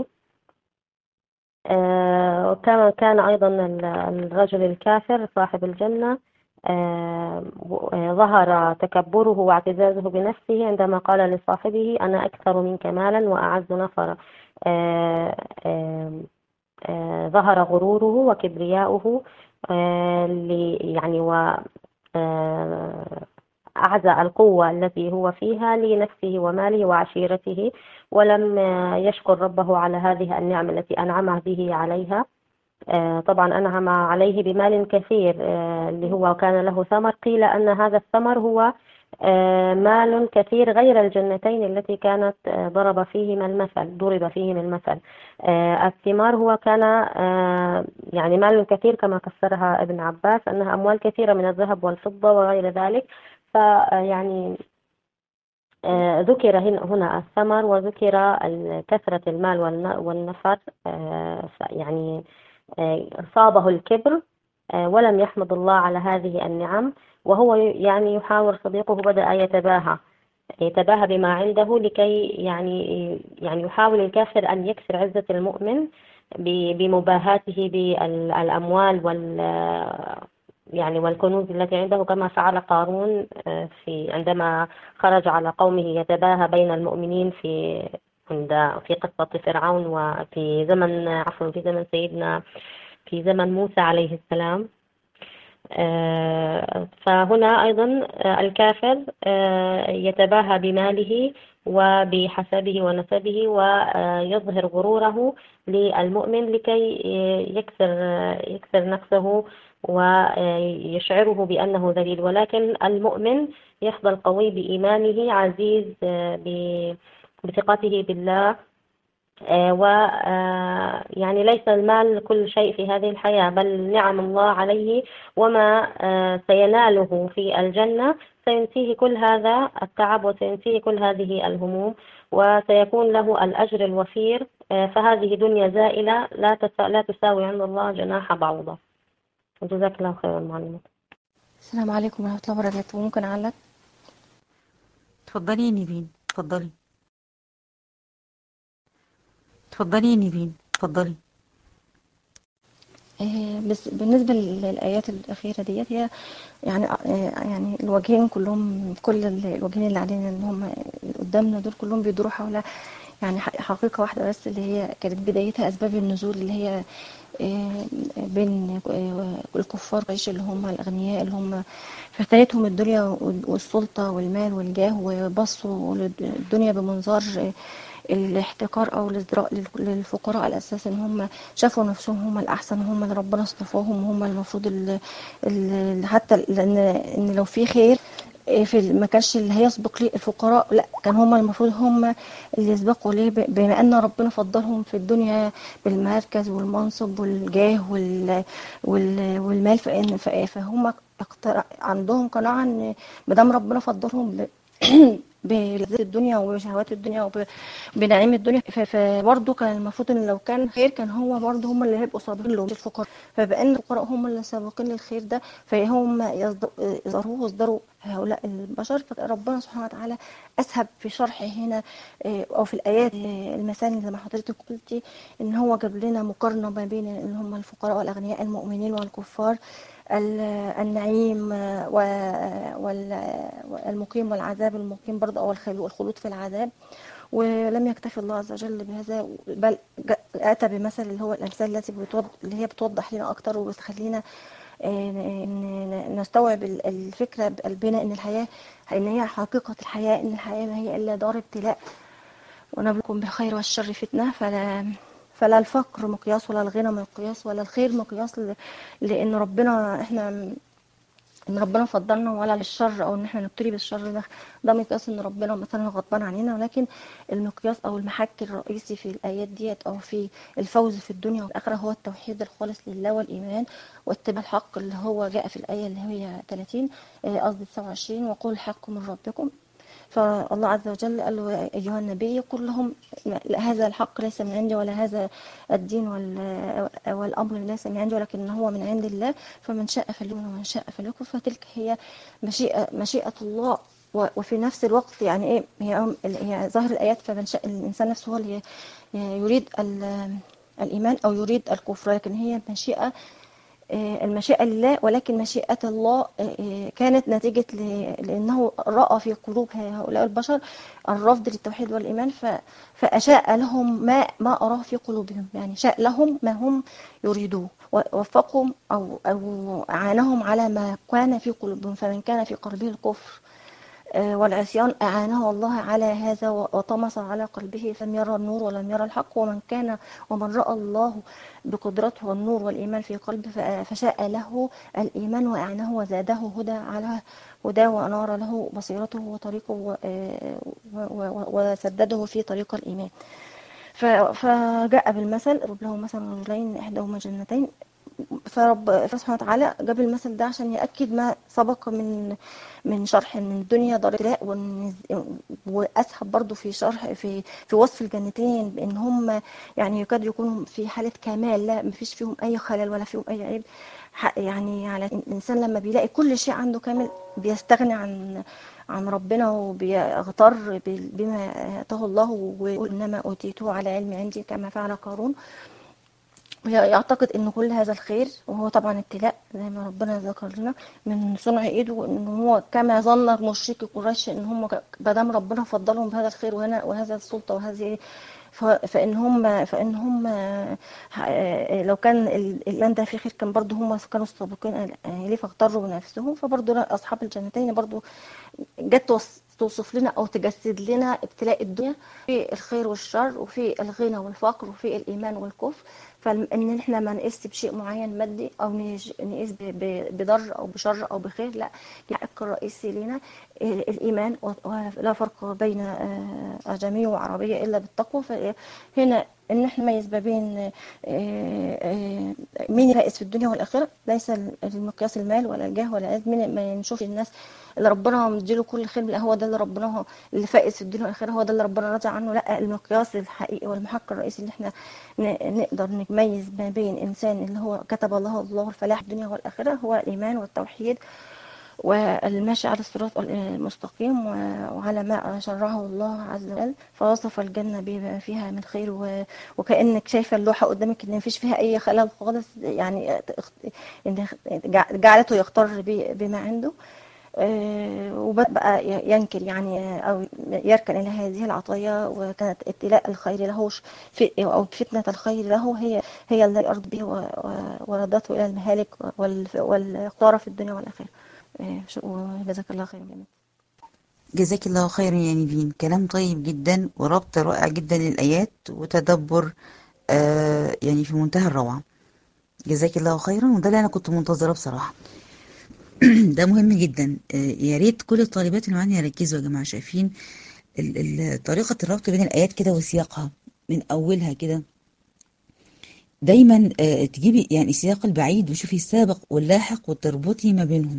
آه، وكما كان أيضا ال- الرجل الكافر صاحب الجنة آه، و- آه، ظهر تكبره واعتزازه بنفسه عندما قال لصاحبه أنا أكثر منك مالا وأعز نفرا آه، آه، آه، ظهر غروره وكبرياؤه آه، ل- يعني و آه، أعزى القوة التي هو فيها لنفسه وماله وعشيرته ولم آه، يشكر ربه على هذه النعمة التي أنعم به عليها آه، طبعا أنعم عليه بمال كثير آه، اللي هو كان له ثمر قيل أن هذا الثمر هو آه، مال كثير غير الجنتين التي كانت آه، ضرب فيهما المثل ضرب فيهما المثل آه، الثمار هو كان آه، يعني مال كثير كما فسرها ابن عباس أنها أموال كثيرة من الذهب والفضة وغير ذلك فيعني آه، ذكر هنا هنا الثمر وذكر ال- كثرة المال والن- والنفر آه، ف- يعني آه، أصابه الكبر آه، ولم يحمد الله على هذه النعم وهو ي- يعني يحاور صديقه بدأ يتباهى يتباهى بما عنده لكي يعني يعني يحاول الكافر أن يكسر عزة المؤمن ب- بمباهاته بالأموال وال يعني والكنوز التي عنده كما فعل قارون آه، في عندما خرج على قومه يتباهى بين المؤمنين في عند في قصة فرعون وفي زمن عفوا في زمن سيدنا في زمن موسى عليه السلام آه، فهنا أيضا آه، الكافر آه، يتباهى بماله وبحسبه ونسبه ويظهر غروره للمؤمن لكي يكسر يكسر نفسه ويشعره بأنه ذليل ولكن المؤمن يفضل قوي بإيمانه عزيز آه، ب- بثقته بالله آه، و آه، يعني ليس المال كل شيء في هذه الحياة بل نعم الله عليه وما آه، سيناله في الجنة سينسيه كل هذا التعب وسينسيه كل هذه الهموم وسيكون له الأجر الوفير آه، فهذه دنيا زائلة لا تسا- لا تساوي عند الله جناح بعوضة جزاك الله خيرا معلمة السلام عليكم ورحمة الله وبركاته ممكن أعلق اتفضلي يا نيفين اتفضلي اتفضلي يا نيفين اتفضلي آه، بس بالنسبة للآيات الأخيرة ديت هي يعني آه، يعني الوجهين كلهم كل ال- الوجهين اللي علينا اللي هم قدامنا دول كلهم بيدوروا حول يعني ح- حقيقة واحدة بس اللي هي كانت بدايتها أسباب النزول اللي هي آه، بين آه، الكفار قريش اللي هم الأغنياء اللي هم في بدايتهم الدنيا والسلطة والمال والجاه وبصوا للدنيا بمنظار آه، الاحتكار او الازدراء لل- للفقراء على اساس ان هم شافوا نفسهم هم الاحسن هم اللي ربنا اصطفاهم وهم المفروض ال- ال- حتى لان ان لو في خير إيه في ال- ما كانش اللي هيسبق ليه الفقراء لا كان هم المفروض هم اللي يسبقوا ليه ب- بما ان ربنا فضلهم في الدنيا بالمركز والمنصب والجاه وال وال والمال فإن ف- فهم اقتر- عندهم قناعة ان ما دام ربنا فضلهم ب بلذات الدنيا وشهوات الدنيا وب- بنعيم الدنيا ف- فبرضه كان المفروض ان لو كان خير كان هو برضه هم اللي هيبقوا سابقين له مش الفقراء فبان الفقراء هم اللي سابقين للخير ده فهم يصد- يصدروه ويصدروا هؤلاء البشر فربنا سبحانه وتعالى اسهب في شرح هنا آه، او في الايات آه، المثاني زي ما حضرتك قلتي ان هو جاب لنا مقارنه ما بين اللي هم الفقراء والاغنياء المؤمنين والكفار ال- النعيم آه، و- وال- والمقيم والعذاب المقيم برضه او الخلو- الخلود في العذاب ولم يكتفي الله عز وجل بهذا بل جاء- اتى بمثل اللي هو الامثال التي بتوض... اللي هي بتوضح لنا اكتر وبتخلينا آه، ن- ن- نستوعب ال- الفكره بقلبنا ان الحياه ان هي حقيقه الحياه ان الحياه ما هي الا دار ابتلاء ونبلوكم بالخير والشر فتنة فلا فلا الفقر مقياس ولا الغنى مقياس ولا الخير مقياس ل- لأن ربنا احنا ان ربنا فضلنا ولا للشر او ان احنا نبتلي بالشر ده ده مقياس ان ربنا مثلا غضبان علينا ولكن المقياس او المحك الرئيسي في الايات ديت او في الفوز في الدنيا والاخره هو التوحيد الخالص لله والايمان واتباع الحق اللي هو جاء في الايه اللي هي 30 آه، قصدي 27 وقول الحق من ربكم فالله عز وجل قال له يا أيها النبي قل لهم هذا الحق ليس من عندي ولا هذا الدين وال- والأمر ليس من عندي ولكن هو من عند الله فمن شاء فليؤمن ومن شاء فليكفر فتلك هي مشيئة, مشيئة الله و- وفي نفس الوقت يعني ايه هي هي ظاهر الآيات فمن شاء الإنسان نفسه هو اللي يريد ال- الإيمان أو يريد الكفر لكن هي مشيئة آه، المشيئة لله ولكن مشيئة الله آه، آه، كانت نتيجة ل- لأنه رأى في قلوب هؤلاء البشر الرفض للتوحيد والإيمان ف- فأشاء لهم ما ما أراه في قلوبهم يعني شاء لهم ما هم يريدوه ووفقهم أو أو أعانهم على ما كان في قلوبهم فمن كان في قلبه الكفر آه، والعصيان أعانه الله على هذا و- وطمس على قلبه فلم يرى النور ولم يرى الحق ومن كان ومن رأى الله بقدرته والنور والإيمان في قلبه ف- فشاء له الإيمان وأعانه وزاده هدى على هدى وأنار له بصيرته وطريقه و- آه، و- و- وسدده في طريق الإيمان ف- فجاء بالمثل ضرب له مثل رجلين إحداهما جنتين فرب سبحانه وتعالى جاب المثل ده عشان يأكد ما سبق من من شرح ان الدنيا دار ابتلاء وإن- واسهب برضو في شرح في في وصف الجنتين بان هم يعني يكاد يكونوا في حاله كمال لا مفيش فيهم اي خلل ولا فيهم اي عيب ح- يعني على الانسان لما بيلاقي كل شيء عنده كامل بيستغني عن عن ربنا وبيغتر بال- بما اتاه الله ويقول انما اوتيته على علم عندي كما فعل قارون ويعتقد ان كل هذا الخير وهو طبعا ابتلاء زي ما ربنا ذكر لنا من صنع ايده ان هو كما ظن مشركي قريش ان هم ما دام ربنا فضلهم بهذا الخير وهنا وهذا السلطه وهذه ف- فان هم فان هم ه- لو كان ال- الايمان ده فيه خير كان برضه هم كانوا السابقين ليه فاغتروا بنفسهم فبرضه اصحاب الجنتين برضه جت توص- توصف لنا او تجسد لنا ابتلاء الدنيا في الخير والشر وفي الغنى والفقر وفي الايمان والكفر فان احنا ما نقيس بشيء معين مادي او نج- نقيس ب- ب- بضر او بشر او بخير لا الحق الرئيسي لنا ال- الايمان و- ولا فرق بين آه، اعجمي وعربيه الا بالتقوى فهنا ان احنا نميز ما بين آه، آه، مين الفائز في الدنيا والاخره ليس المقياس المال ولا الجاه ولا العز مين ما نشوف الناس اللي ربنا مديله كل خير لا هو ده اللي ربنا هو اللي فائز في الدنيا والاخره هو ده اللي ربنا راضي عنه لا المقياس الحقيقي والمحك الرئيسي اللي احنا ن- نقدر نميز ما بين انسان اللي هو كتب الله الله الفلاح في الدنيا والاخره هو الايمان والتوحيد والماشي على الصراط المستقيم و- وعلى ما شرعه الله عز وجل فوصف الجنة بما فيها من خير و- وكأنك شايفة اللوحة قدامك إن مفيش فيها أي خلل خالص يعني اخت- إن جع- جعلته يختار ب- بما عنده آه، وبقى ينكر يعني أو يركن إلى هذه العطايا وكانت ابتلاء الخير له ش- في أو فتنة الخير له هي هي التي أرض به و- و- وردته إلى المهالك وال- والخسارة في الدنيا والآخرة آه، شو- وجزاك الله خيرا جميعا جزاك الله خيرا يا نيفين كلام طيب جدا وربط رائع جدا للآيات وتدبر آه يعني في منتهى الروعة جزاك الله خيرا وده اللي أنا كنت منتظرة بصراحة ده مهم جدا آه يا ريت كل الطالبات اللي معانا يركزوا يا جماعة شايفين ال- ال- طريقة الربط بين الآيات كده وسياقها من أولها كده دايما آه تجيبي يعني السياق البعيد وشوفي السابق واللاحق وتربطي ما بينهم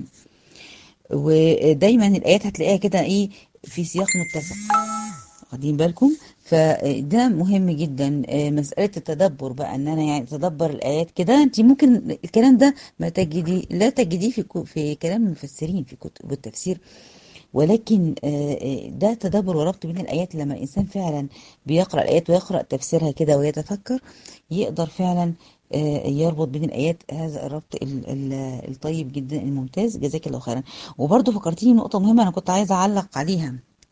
ودايما الآيات هتلاقيها كده ايه في سياق متسق واخدين بالكم فده مهم جدا آه، مسألة التدبر بقى ان انا يعني اتدبر الآيات كده انت ممكن الكلام ده ما تجدي لا تجديه في كو- في كلام المفسرين في كتب التفسير ولكن آه، آه، ده تدبر وربط بين الآيات لما الإنسان فعلا بيقرأ الآيات ويقرأ تفسيرها كده ويتفكر يقدر فعلا آه، يربط بين الآيات هذا الربط ال- ال- الطيب جدا الممتاز جزاك الله خيرا وبرضه فكرتيني نقطة مهمة أنا كنت عايزة أعلق عليها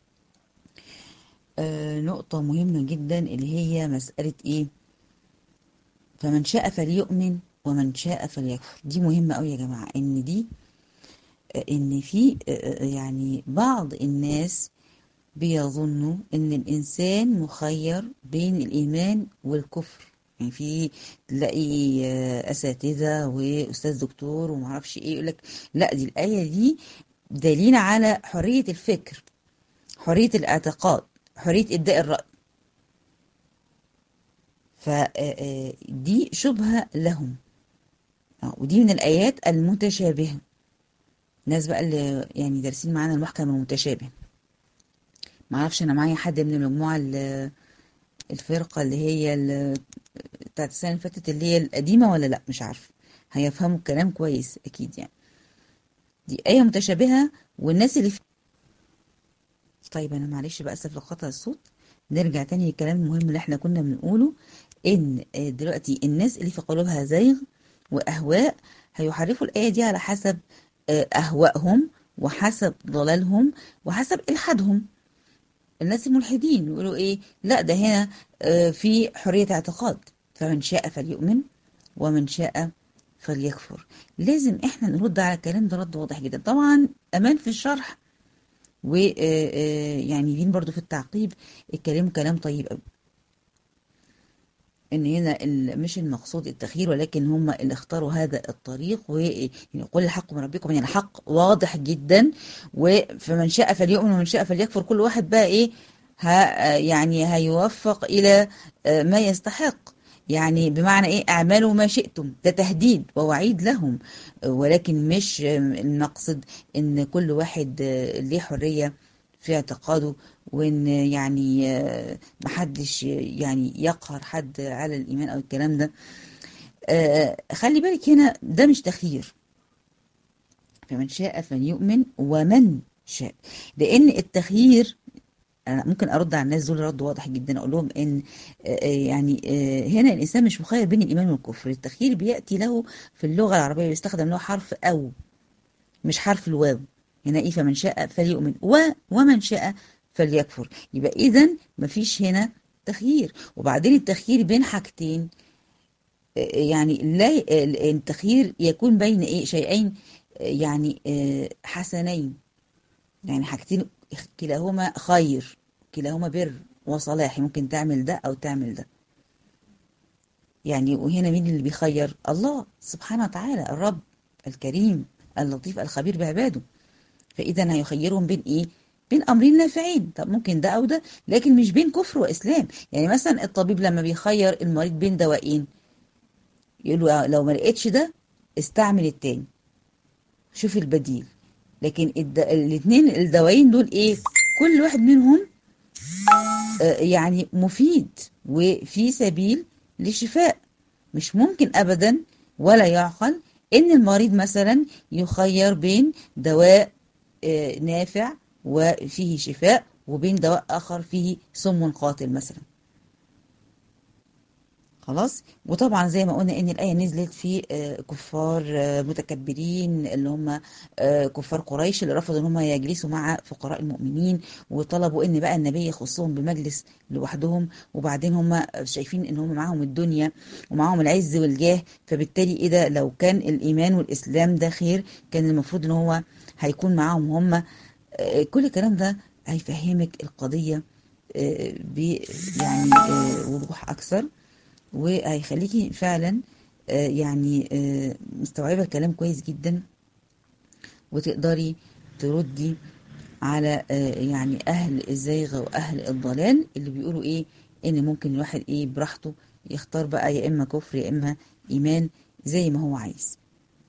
آه، نقطة مهمة جدا اللي هي مسألة إيه فمن شاء فليؤمن ومن شاء فليكفر دي مهمة أوي يا جماعة إن دي آه، إن في آه، آه، يعني بعض الناس بيظنوا ان الانسان مخير بين الايمان والكفر يعني في تلاقي آه، اساتذه واستاذ دكتور ومعرفش ايه يقول لك لا دي الايه دي دليل على حريه الفكر حريه الاعتقاد حريه ابداء الراي فدي شبهه لهم آه، ودي من الايات المتشابهه الناس بقى اللي يعني دارسين معانا المحكم المتشابه معرفش انا معايا حد من المجموعه ال- الفرقه اللي هي ال- بتاعت السنه اللي فاتت اللي هي القديمه ولا لا مش عارفه هيفهموا الكلام كويس اكيد يعني دي ايه متشابهه والناس اللي في... طيب انا معلش بقى اسف لقطع الصوت نرجع تاني للكلام المهم اللي احنا كنا بنقوله ان آه، دلوقتي الناس اللي في قلوبها زيغ واهواء هيحرفوا الايه دي على حسب آه، اهوائهم وحسب ضلالهم وحسب الحادهم الناس الملحدين يقولوا ايه لا ده هنا آه، في حرية اعتقاد فمن شاء فليؤمن ومن شاء فليكفر لازم احنا نرد على الكلام ده رد واضح جدا طبعا امان في الشرح ويعني دين برضو في التعقيب اتكلموا كلام طيب قوي ان هنا ال- مش المقصود التخيير ولكن هم اللي اختاروا هذا الطريق ويقول الحق من ربكم يعني الحق واضح جدا وفمن شاء فليؤمن ومن شاء فليكفر كل واحد بقى ايه ها يعني هيوفق الى آه، ما يستحق يعني بمعنى ايه اعملوا ما شئتم ده تهديد ووعيد لهم آه، ولكن مش آه، المقصد ان كل واحد آه، ليه حرية في اعتقاده وان يعني آه، محدش يعني يقهر حد على الايمان او الكلام ده آه، خلي بالك هنا ده مش تخيير فمن شاء فليؤمن ومن شاء لان التخيير انا ممكن ارد على الناس دول رد واضح جدا اقول لهم ان آه، آه، يعني آه، هنا الانسان مش مخير بين الايمان والكفر التخيير بياتي له في اللغه العربيه بيستخدم له حرف او مش حرف الواو هنا ايه فمن شاء فليؤمن و ومن شاء فليكفر يبقى اذا مفيش هنا تخيير وبعدين التخيير بين حاجتين آه، يعني لا آه، التخيير يكون بين ايه شيئين آه، يعني آه، حسنين يعني حاجتين كلاهما خير كلاهما بر وصلاح ممكن تعمل ده او تعمل ده يعني وهنا مين اللي بيخير الله سبحانه وتعالى الرب الكريم اللطيف الخبير بعباده فاذا هيخيرهم بين ايه بين امرين نافعين طب ممكن ده او ده لكن مش بين كفر واسلام يعني مثلا الطبيب لما بيخير المريض بين دوائين يقول له لو ما لقيتش ده استعمل التاني شوف البديل لكن الد... الاثنين الدوايين دول ايه كل واحد منهم آه، يعني مفيد وفي سبيل للشفاء مش ممكن ابدا ولا يعقل ان المريض مثلا يخير بين دواء آه، نافع وفيه شفاء وبين دواء اخر فيه سم قاتل مثلا خلاص وطبعا زي ما قلنا ان الايه نزلت في آه، كفار آه، متكبرين اللي هم آه، كفار قريش اللي رفضوا ان هم يجلسوا مع فقراء المؤمنين وطلبوا ان بقى النبي يخصهم بمجلس لوحدهم وبعدين هم شايفين ان هم معاهم الدنيا ومعاهم العز والجاه فبالتالي ايه ده لو كان الايمان والاسلام ده خير كان المفروض ان هو هيكون معاهم هم آه، كل الكلام ده هيفهمك القضيه آه، ب يعني آه، وضوح اكثر وهيخليكي فعلا آه، يعني آه، مستوعبة الكلام كويس جدا وتقدري تردي على آه، يعني أهل الزيغ وأهل الضلال اللي بيقولوا إيه إن ممكن الواحد إيه براحته يختار بقى يا إما كفر يا إما إيمان زي ما هو عايز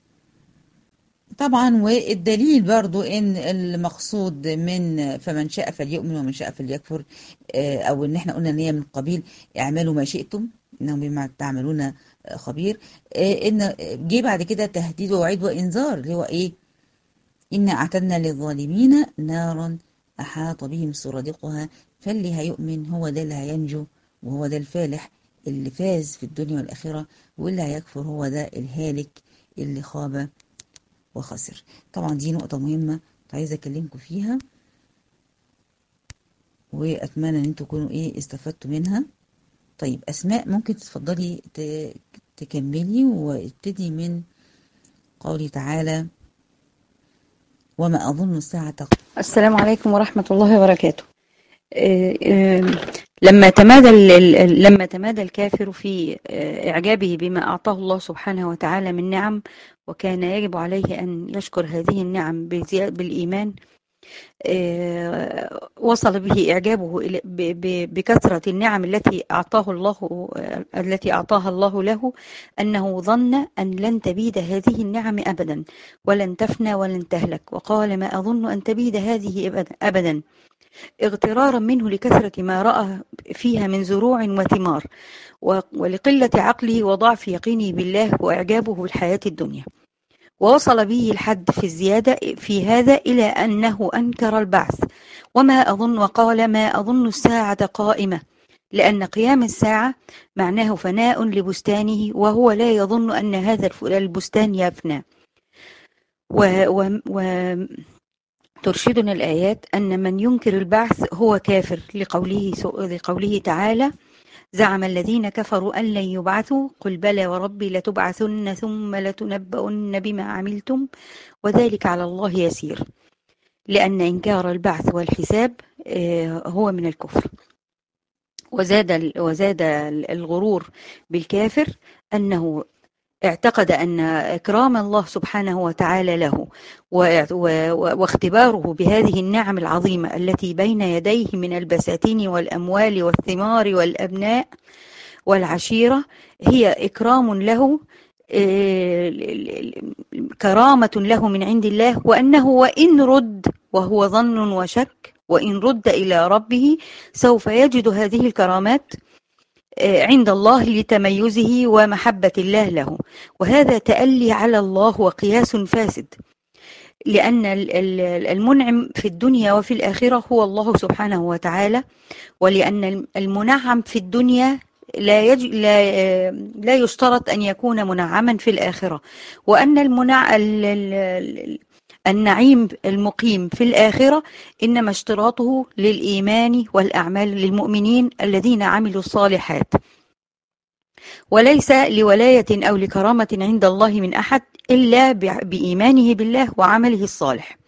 طبعا والدليل برضو ان المقصود من فمن شاء فليؤمن ومن شاء فليكفر آه، او ان احنا قلنا ان هي من قبيل اعملوا ما شئتم انه بما تعملون آه، خبير آه، ان جه بعد كده تهديد ووعيد وانذار اللي هو ايه إنا أعتدنا للظالمين نارا أحاط بهم سرادقها فاللي هيؤمن هو ده اللي هينجو وهو ده الفالح اللي فاز في الدنيا والآخرة واللي هيكفر هو ده الهالك اللي خاب وخسر طبعا دي نقطة مهمة كنت عايزة أكلمكم فيها وأتمنى إن انتوا تكونوا إيه استفدتوا منها طيب أسماء ممكن تتفضلي ت- تكملي وابتدي من قوله تعالى وما أظن الساعة السلام عليكم ورحمة الله وبركاته آه، آه، لما تمادى ال- ال- لما تمادى الكافر في آه، إعجابه بما أعطاه الله سبحانه وتعالى من نعم وكان يجب عليه أن يشكر هذه النعم بزيا- بالإيمان آه، وصل به إعجابه إلى- ب- ب- بكثرة النعم التي أعطاه الله التي أعطاها الله له أنه ظن أن لن تبيد هذه النعم أبدا ولن تفنى ولن تهلك وقال ما أظن أن تبيد هذه أبدا- أبدا اغترارا منه لكثرة ما رأى فيها من زروع وثمار و- ولقلة عقله وضعف يقينه بالله وإعجابه بالحياة الدنيا ووصل به الحد في الزيادة في هذا إلى أنه أنكر البعث وما أظن وقال ما أظن الساعة قائمة لأن قيام الساعة معناه فناء لبستانه وهو لا يظن أن هذا الف- البستان يفنى و, و, و ترشدنا الآيات أن من ينكر البعث هو كافر لقوله, لقوله تعالى زعم الذين كفروا أن لن يبعثوا قل بلى وربي لتبعثن ثم لتنبؤن بما عملتم وذلك على الله يسير لأن إنكار البعث والحساب آه، هو من الكفر وزاد وزاد الغرور بالكافر أنه اعتقد أن إكرام الله سبحانه وتعالى له و- و- واختباره بهذه النعم العظيمة التي بين يديه من البساتين والأموال والثمار والأبناء والعشيرة هي إكرام له آه، كرامة له من عند الله وأنه وإن رد وهو ظن وشك وإن رد إلى ربه سوف يجد هذه الكرامات آه، عند الله لتميزه ومحبة الله له وهذا تألي على الله وقياس فاسد لأن ال- ال- المنعم في الدنيا وفي الآخرة هو الله سبحانه وتعالى ولأن المنعم في الدنيا لا يج... لا آه، لا يشترط أن يكون منعما في الآخرة وأن المنع ال... ال... ال- النعيم المقيم في الآخرة إنما اشتراطه للإيمان والأعمال للمؤمنين الذين عملوا الصالحات وليس لولاية أو لكرامة عند الله من أحد إلا ب- بإيمانه بالله وعمله الصالح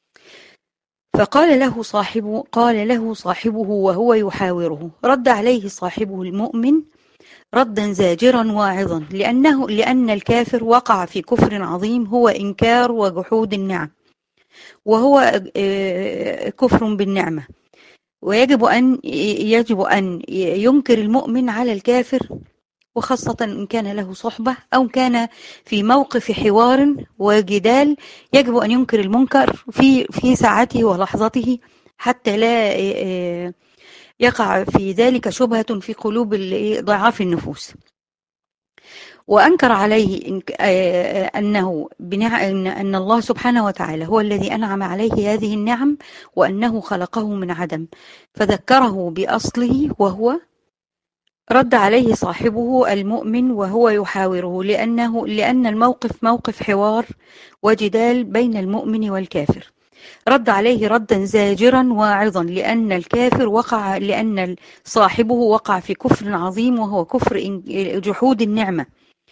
فقال له صاحبه قال له صاحبه وهو يحاوره رد عليه صاحبه المؤمن ردا زاجرا واعظا لأنه لأن الكافر وقع في كفر عظيم هو إنكار وجحود النعم وهو آه، كفر بالنعمة ويجب أن يجب أن ينكر المؤمن على الكافر وخاصة إن كان له صحبة أو كان في موقف حوار وجدال يجب أن ينكر المنكر في في ساعته ولحظته حتى لا آه، يقع في ذلك شبهة في قلوب ال- ضعاف النفوس وأنكر عليه إن- آه، أنه بنع... أن أن الله سبحانه وتعالى هو الذي أنعم عليه هذه النعم وأنه خلقه من عدم فذكره بأصله وهو رد عليه صاحبه المؤمن وهو يحاوره لأنه لأن الموقف موقف حوار وجدال بين المؤمن والكافر رد عليه ردا زاجرا واعظا لأن الكافر وقع لأن صاحبه وقع في كفر عظيم وهو كفر إن- جحود النعمة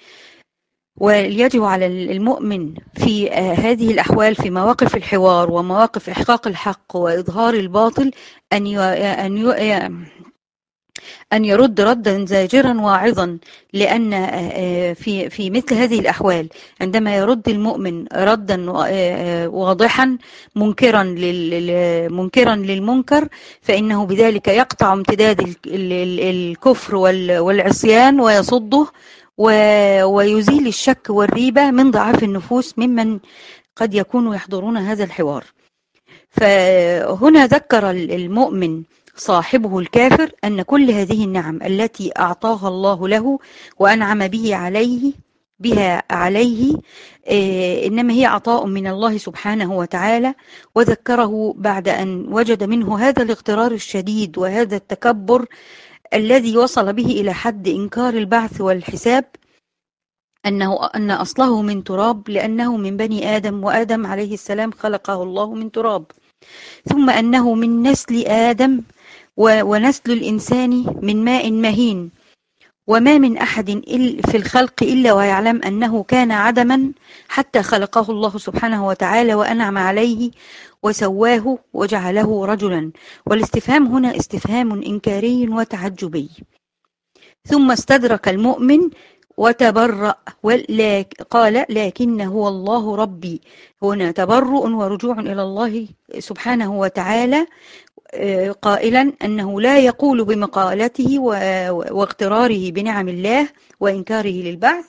ويجب على المؤمن في آه، هذه الأحوال في مواقف الحوار ومواقف إحقاق الحق وإظهار الباطل أن ي... أن ي... أن يرد ردا زاجرا واعظا لأن آه، في في مثل هذه الأحوال عندما يرد المؤمن ردا آه، واضحا منكرا لل- منكرا للمنكر فإنه بذلك يقطع امتداد ال- ال- ال- الكفر وال- والعصيان ويصده و- ويزيل الشك والريبة من ضعاف النفوس ممن قد يكونوا يحضرون هذا الحوار فهنا ذكر المؤمن صاحبه الكافر أن كل هذه النعم التي أعطاها الله له وأنعم به عليه بها عليه آه، إنما هي عطاء من الله سبحانه وتعالى وذكره بعد أن وجد منه هذا الاغترار الشديد وهذا التكبر الذي وصل به إلى حد إنكار البعث والحساب أنه أن أصله من تراب لأنه من بني آدم وآدم عليه السلام خلقه الله من تراب ثم أنه من نسل آدم و- ونسل الإنسان من ماء مهين وما من أحد إل- في الخلق إلا ويعلم أنه كان عدما حتى خلقه الله سبحانه وتعالى وأنعم عليه وسواه وجعله رجلا والاستفهام هنا استفهام إنكاري وتعجبي ثم استدرك المؤمن وتبرأ ولا قال لكن هو الله ربي هنا تبرؤ ورجوع إلى الله سبحانه وتعالى آه، قائلا أنه لا يقول بمقالته و- واغتراره بنعم الله وإنكاره للبعث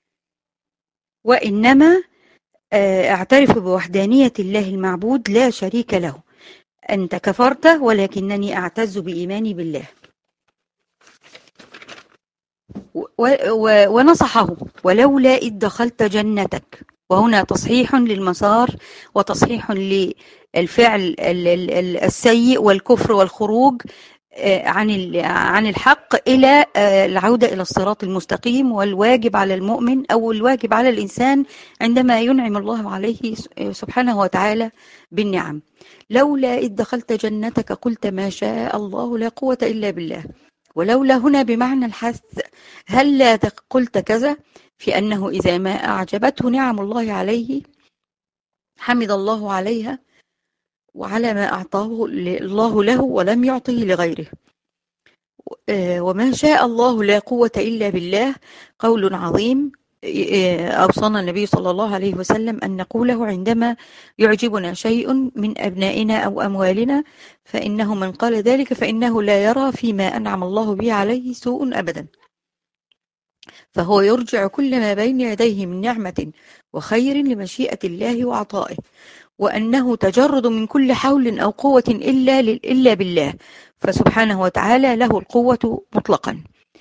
وإنما آه، اعترف بوحدانية الله المعبود لا شريك له أنت كفرت ولكنني أعتز بإيماني بالله و- و- ونصحه ولولا إذ دخلت جنتك وهنا تصحيح للمسار وتصحيح للفعل ال- ال- ال- السيء والكفر والخروج آه، عن ال- عن الحق إلى آه، العودة إلى الصراط المستقيم والواجب على المؤمن أو الواجب على الإنسان عندما ينعم الله عليه س- سبحانه وتعالى بالنعم لولا إذ دخلت جنتك قلت ما شاء الله لا قوة إلا بالله ولولا هنا بمعنى الحث هل لا تق- قلت كذا في أنه إذا ما أعجبته نعم الله عليه حمد الله عليها وعلى ما أعطاه ل- الله له ولم يعطه لغيره آه، وما شاء الله لا قوة إلا بالله قول عظيم آه، أوصانا النبي صلى الله عليه وسلم أن نقوله عندما يعجبنا شيء من أبنائنا أو أموالنا فإنه من قال ذلك فإنه لا يرى فيما أنعم الله به عليه سوء أبدا فهو يرجع كل ما بين يديه من نعمة وخير لمشيئة الله وعطائه وأنه تجرد من كل حول أو قوة إلا لل- إلا بالله فسبحانه وتعالى له القوة مطلقا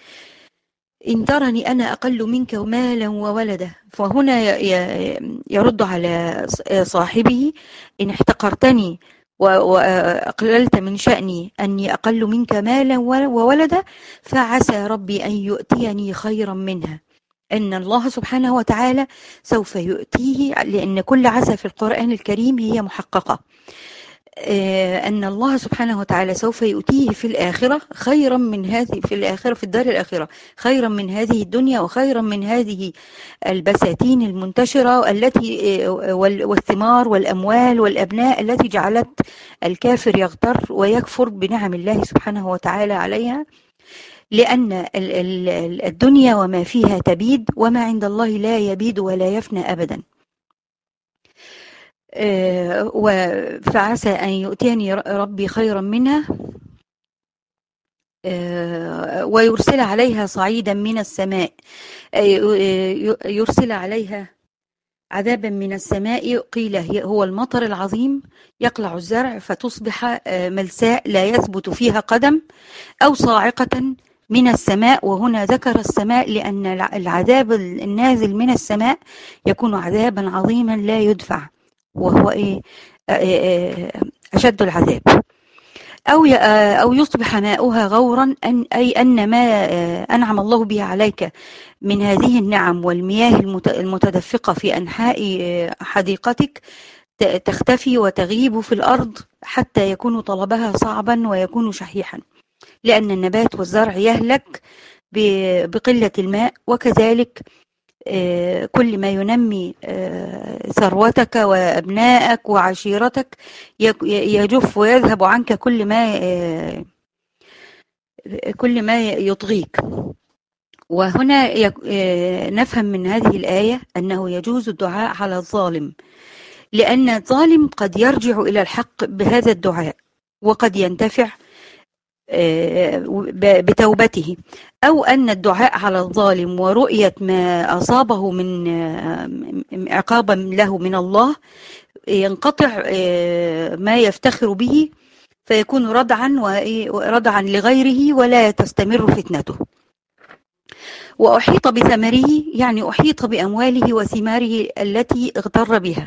إن ترني أنا أقل منك مالا وولدا فهنا ي- ي- يرد على ص- صاحبه إن احتقرتني و- وأقللت من شأني أني أقل منك مالا و- وولدا فعسى ربي أن يؤتيني خيرا منها أن الله سبحانه وتعالى سوف يؤتيه لأن كل عسى في القرآن الكريم هي محققة آه، أن الله سبحانه وتعالى سوف يؤتيه في الآخرة خيرا من هذه في الآخرة في الدار الآخرة خيرا من هذه الدنيا وخيرا من هذه البساتين المنتشرة التي آه، وال- والثمار والأموال والأبناء التي جعلت الكافر يغتر ويكفر بنعم الله سبحانه وتعالى عليها لأن ال- ال- ال- الدنيا وما فيها تبيد وما عند الله لا يبيد ولا يفنى أبدا آه، و- فعسى أن يؤتيني ر- ربي خيرا منها آه، ويرسل عليها صعيدا من السماء آه، ي- يرسل عليها عذابا من السماء قيل هي- هو المطر العظيم يقلع الزرع فتصبح آه، ملساء لا يثبت فيها قدم أو صاعقة من السماء وهنا ذكر السماء لأن الع- العذاب النازل من السماء يكون عذابا عظيما لا يدفع وهو إيه آه، آه، أشد العذاب أو ي- آه، أو يصبح ماؤها غورا أن أي أن ما آه، أنعم الله به عليك من هذه النعم والمياه المت- المتدفقة في أنحاء آه، حديقتك ت- تختفي وتغيب في الأرض حتى يكون طلبها صعبا ويكون شحيحا لأن النبات والزرع يهلك ب- بقلة الماء وكذلك آه، كل ما ينمي آه، ثروتك وأبنائك وعشيرتك يك- يجف ويذهب عنك كل ما آه، كل ما يطغيك وهنا يك- آه، نفهم من هذه الآية أنه يجوز الدعاء على الظالم لأن الظالم قد يرجع إلى الحق بهذا الدعاء وقد ينتفع آه، ب- بتوبته أو أن الدعاء على الظالم ورؤية ما أصابه من آه، م- عقابا له من الله ينقطع آه، ما يفتخر به فيكون ردعا وإيه- ردعا لغيره ولا تستمر فتنته وأحيط بثمره يعني أحيط بأمواله وثماره التي اغتر بها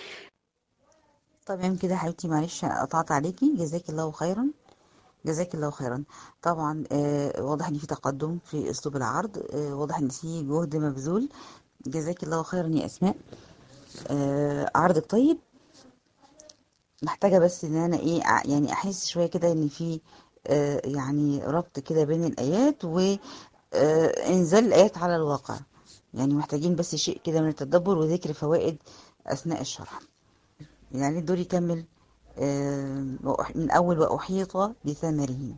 تمام كده حبيبتي معلش قطعت عليكي جزاك الله خيرا جزاك الله خيرا طبعا آه واضح ان في تقدم في اسلوب العرض آه واضح ان في جهد مبذول جزاك الله خيرا يا اسماء آه عرضك طيب محتاجة بس ان انا ايه ع- يعني احس شوية كده ان في آه يعني ربط كده بين الايات و آه، إنزال الآيات على الواقع يعني محتاجين بس شيء كده من التدبر وذكر فوائد أثناء الشرح يعني الدور يكمل آه، وأح- من أول وأحيط بثمره